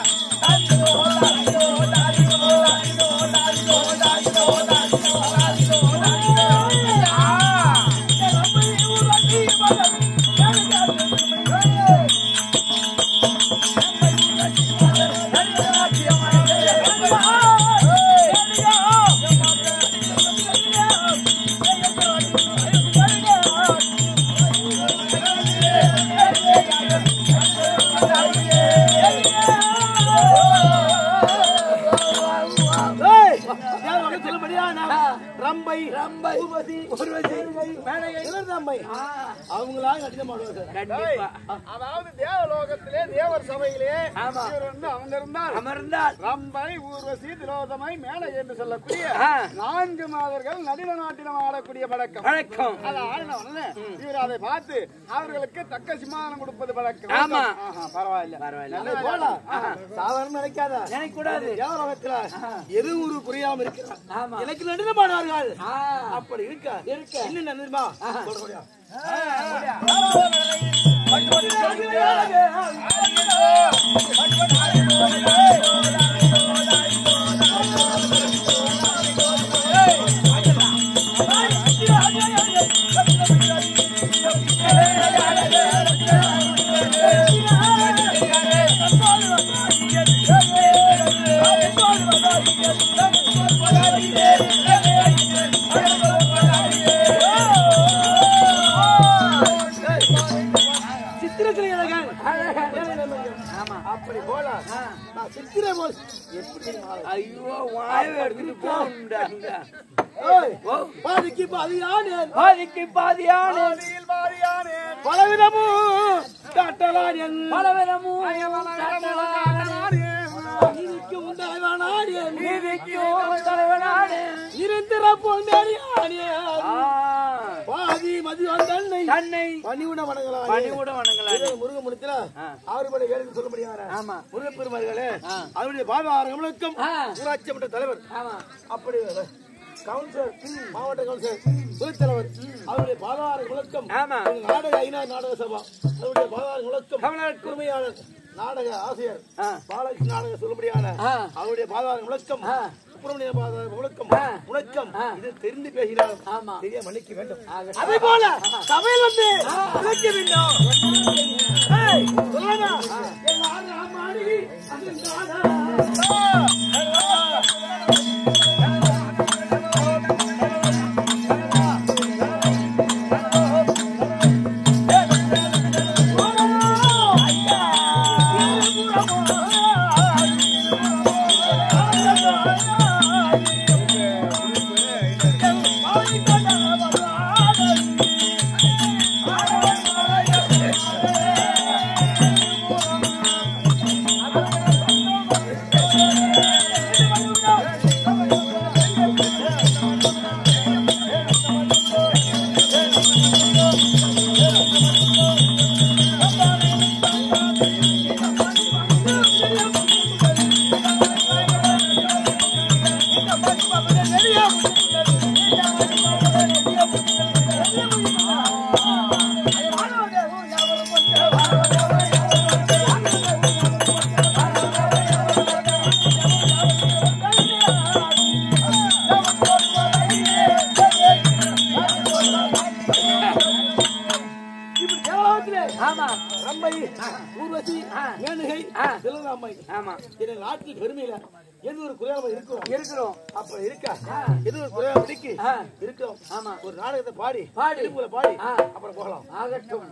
ஏய், தேவலோகம் சொல்லும்படியா நான் ரம்பை ரம்பை, ஊர்வசி ஊர்வசி, மேனகை, இளந்தம்மை அவங்களா நடிக்க மாட்டாங்க கண்டிப்பா அதாவது தேவலோகத்திலே தேவர் சபையிலே ஆமா. இவர் வந்து அமர்ந்திருந்தார் அமர்ந்தால் ரம்பை ஊர்வசி திலோதமை மேலை என்று சொல்லக்கூடிய ஆ. நான்கு மாதர்கள் நடின நாட்டினம் ஆடக்கூடிய பழக்கம் வணக்கம் அதை ஆடின உடனே இவர் அதை பார்த்து அவர்களுக்கு தக்க சிம்மானம் கொடுப்பது பழக்கம் ஆமா. ஆஹா, பரவாயில்ல பரவாயில்ல அதை போல சாதாரண நினைக்காத நினைக்க கூடாது தேவலோகத்துல எது ஒரு புரியாம இருக்கிறான் ஆமா எனக்கு நடினமானார்கள் ஆ, அப்படி இருக்க இருக்க. இன்னும் நன்றிமா சொல்ல முடியும் சித்திரத்திலே அழகன் ஆமா அப்படி போல நான் சித்திரை போல் எப்படி மாலை? ஐயோ வாயை எடுத்துட்டு போகும்டாங்க ஏய், ஓ பாதிக்கு பாதியானேன் பாதிக்கு பாதியான பாதியில் பாதியானேன் பலவிதமும் காட்டலானேன் பலவிதமும் நீதிக்கும் தலைவனானேன் நீதிக்கும் தலைவனானே இருந்திரப்போல் மேரியானேன் ஆ, பாதி மதியம் தன்னை தன்னை பணிவுட வணங்கலாம் பணிவுட வணங்கலானே முருகமுனத்துல ஆ. ஆறு மணி வேலைக்கு சொல்ல முடியாது ஆமா முருகப்பெருமார்களே ஆ. அவருடைய பாதாரங்களுக்கும் ஆ. ஊராட்சி மன்ற தலைவர் ஆமா அப்படி கவுன்சிலர் மாவட்ட கவுன்சிலர் துணைத் தலைவர் அவருடைய பாதார முழக்கம் ஆமா. நாடக ஐநா நாடக சபா அவருடைய பாதார முழக்கம் கமலருக்கு. உரிமையாளர் நாடக ஆசிரியர் ஆ. பாலகிருஷ்ண நாடக சொல்லும்படியான ஆ. அவருடைய பாதார முழக்கம் ஆ. சுப்பிரமணிய பாதார முழக்கம் ஆ. முழக்கம் ஆ. இது தெரிந்து பேசினாலும் ஆமா. தெரிய மன்னிக்க வேண்டும் ஆகட்டும். அதே போல சபையில் வந்து விளக்க வேண்டும் ஏய், சொல்லுங்க. எல்லாரும் ஆடி, அது நாடா. இப்படி தேவாலயத்திலே ஆமா ரம்பை ஊர்வசி மேனுகை ஆ. செல்வராமை ஆமா என் நாட்டில் பெருமையில எது ஒரு குறையாம இருக்கும் இருக்கிறோம் அப்ப இருக்கா எது ஒரு குறையாம இருக்கு ஆ. இருக்கும் ஆமா ஒரு நாடகத்தை பாடி பாடி. திருப்பூர்ல பாடி ஆ. அப்புறம் போகலாம் ஆகட்டும்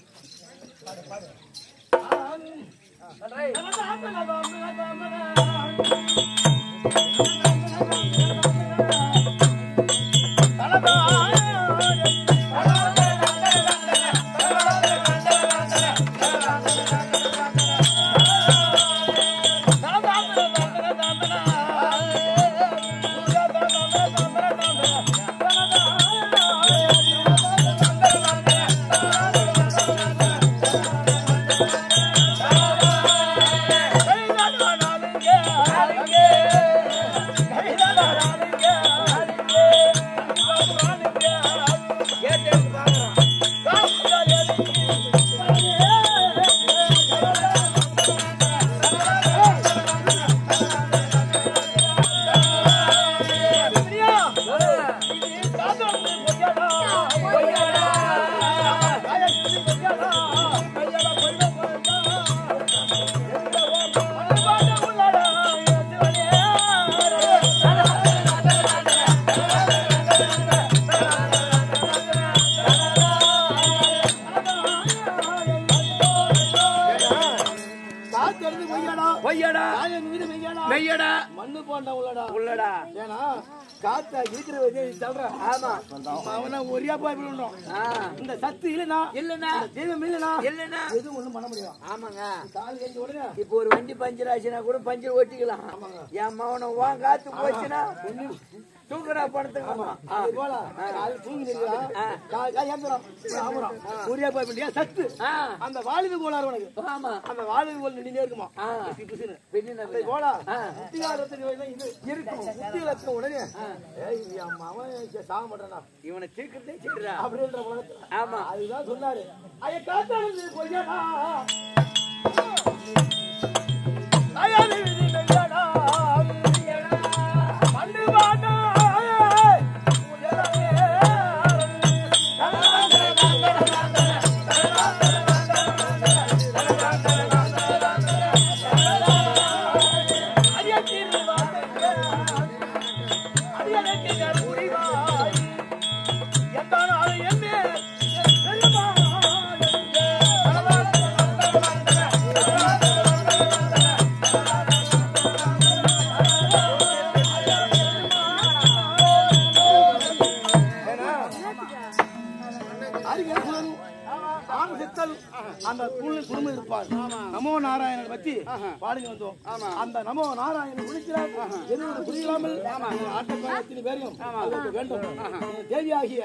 காத்து இருந்து பொய்யாடா பொய்யடா காயம் மீது மெய்யாடா மெய்யடா மண்ணு போண்டா உள்ளடா உள்ளடா ஏன்னா காத்தா இருக்கிற வச்சு சொல்றேன் ஆமா அவனை ஒரியா போய் விடணும் ஆ, இந்த சத்து இல்லனா இல்லனா தெய்வம் இல்லனா இல்லனா எதுவும் ஒண்ணும் பண்ண முடியும் ஆமாங்க கால் ஏஞ்சி உடனே இப்போ ஒரு வண்டி பஞ்சர் ஆச்சுன்னா கூட பஞ்சர் ஓட்டிக்கலாம் என் மவனை வா காத்து போச்சுன்னா தூக்குறா படத்துக்கு ஆமா ஆ. அது போல கால் தூங்கி நிற்கிறான் கால் கால் ஏந்துறான் ஆமறான் ஒரியா போய் விட்டியா சத்து ஆ, அந்த வாலிபு கோளாறு உனக்கு ஆமா அந்த வாலிபு கோல் நின்றுட்டே இருக்குமா ஆ. பிசு பிசுன்னு பெண்ணின அதை போல ஆ. புத்திகாரத்துக்கு தான் இது இருக்கும் புத்தி லட்சம் உடனே ஏய் இது என் மவன் சாக மாட்டானா இவனை தீர்க்கத்தே செய்யறா அப்படின்ற உலகத்துல ஆமா அதுதான் சொன்னாரு ஐய காத்தானது பொய்யடா ஐயாவே விதி மெய்யடா. மண்ணு வாடா. உயரமே. அரியத்தின் வார்த்தையே. அரியணைக்கு கருவுரிவாய். எந்த நாள் என்னே செல்லுமா குறையாமல் இருப்பார் நமோ நாராயணன் பத்தி பாடுங்க வந்தோம் அந்த நமோ நாராயணன் விழிக்கிறார் எதுவும் புரியாமல் ஆட்டக்காரத்தின் பேரையும் அவருக்கு வேண்டும் என் தேவியாகிய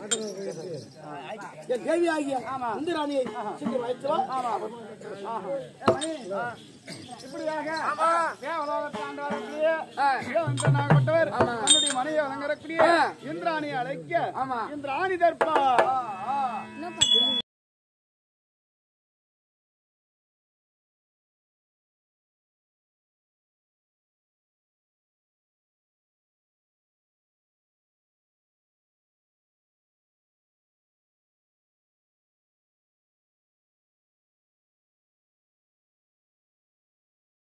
என் தேவியாகிய இந்திராணியை சீக்கிரம் அழைத்து வா. இப்படியாக தேவலோகத்தை ஆண்டாளக்கூடிய தேவந்தனாகப்பட்டவர் தன்னுடைய மனைவியை வழங்கக்கூடிய இந்திராணியை அழைக்க இந்திராணி தர்ப்பா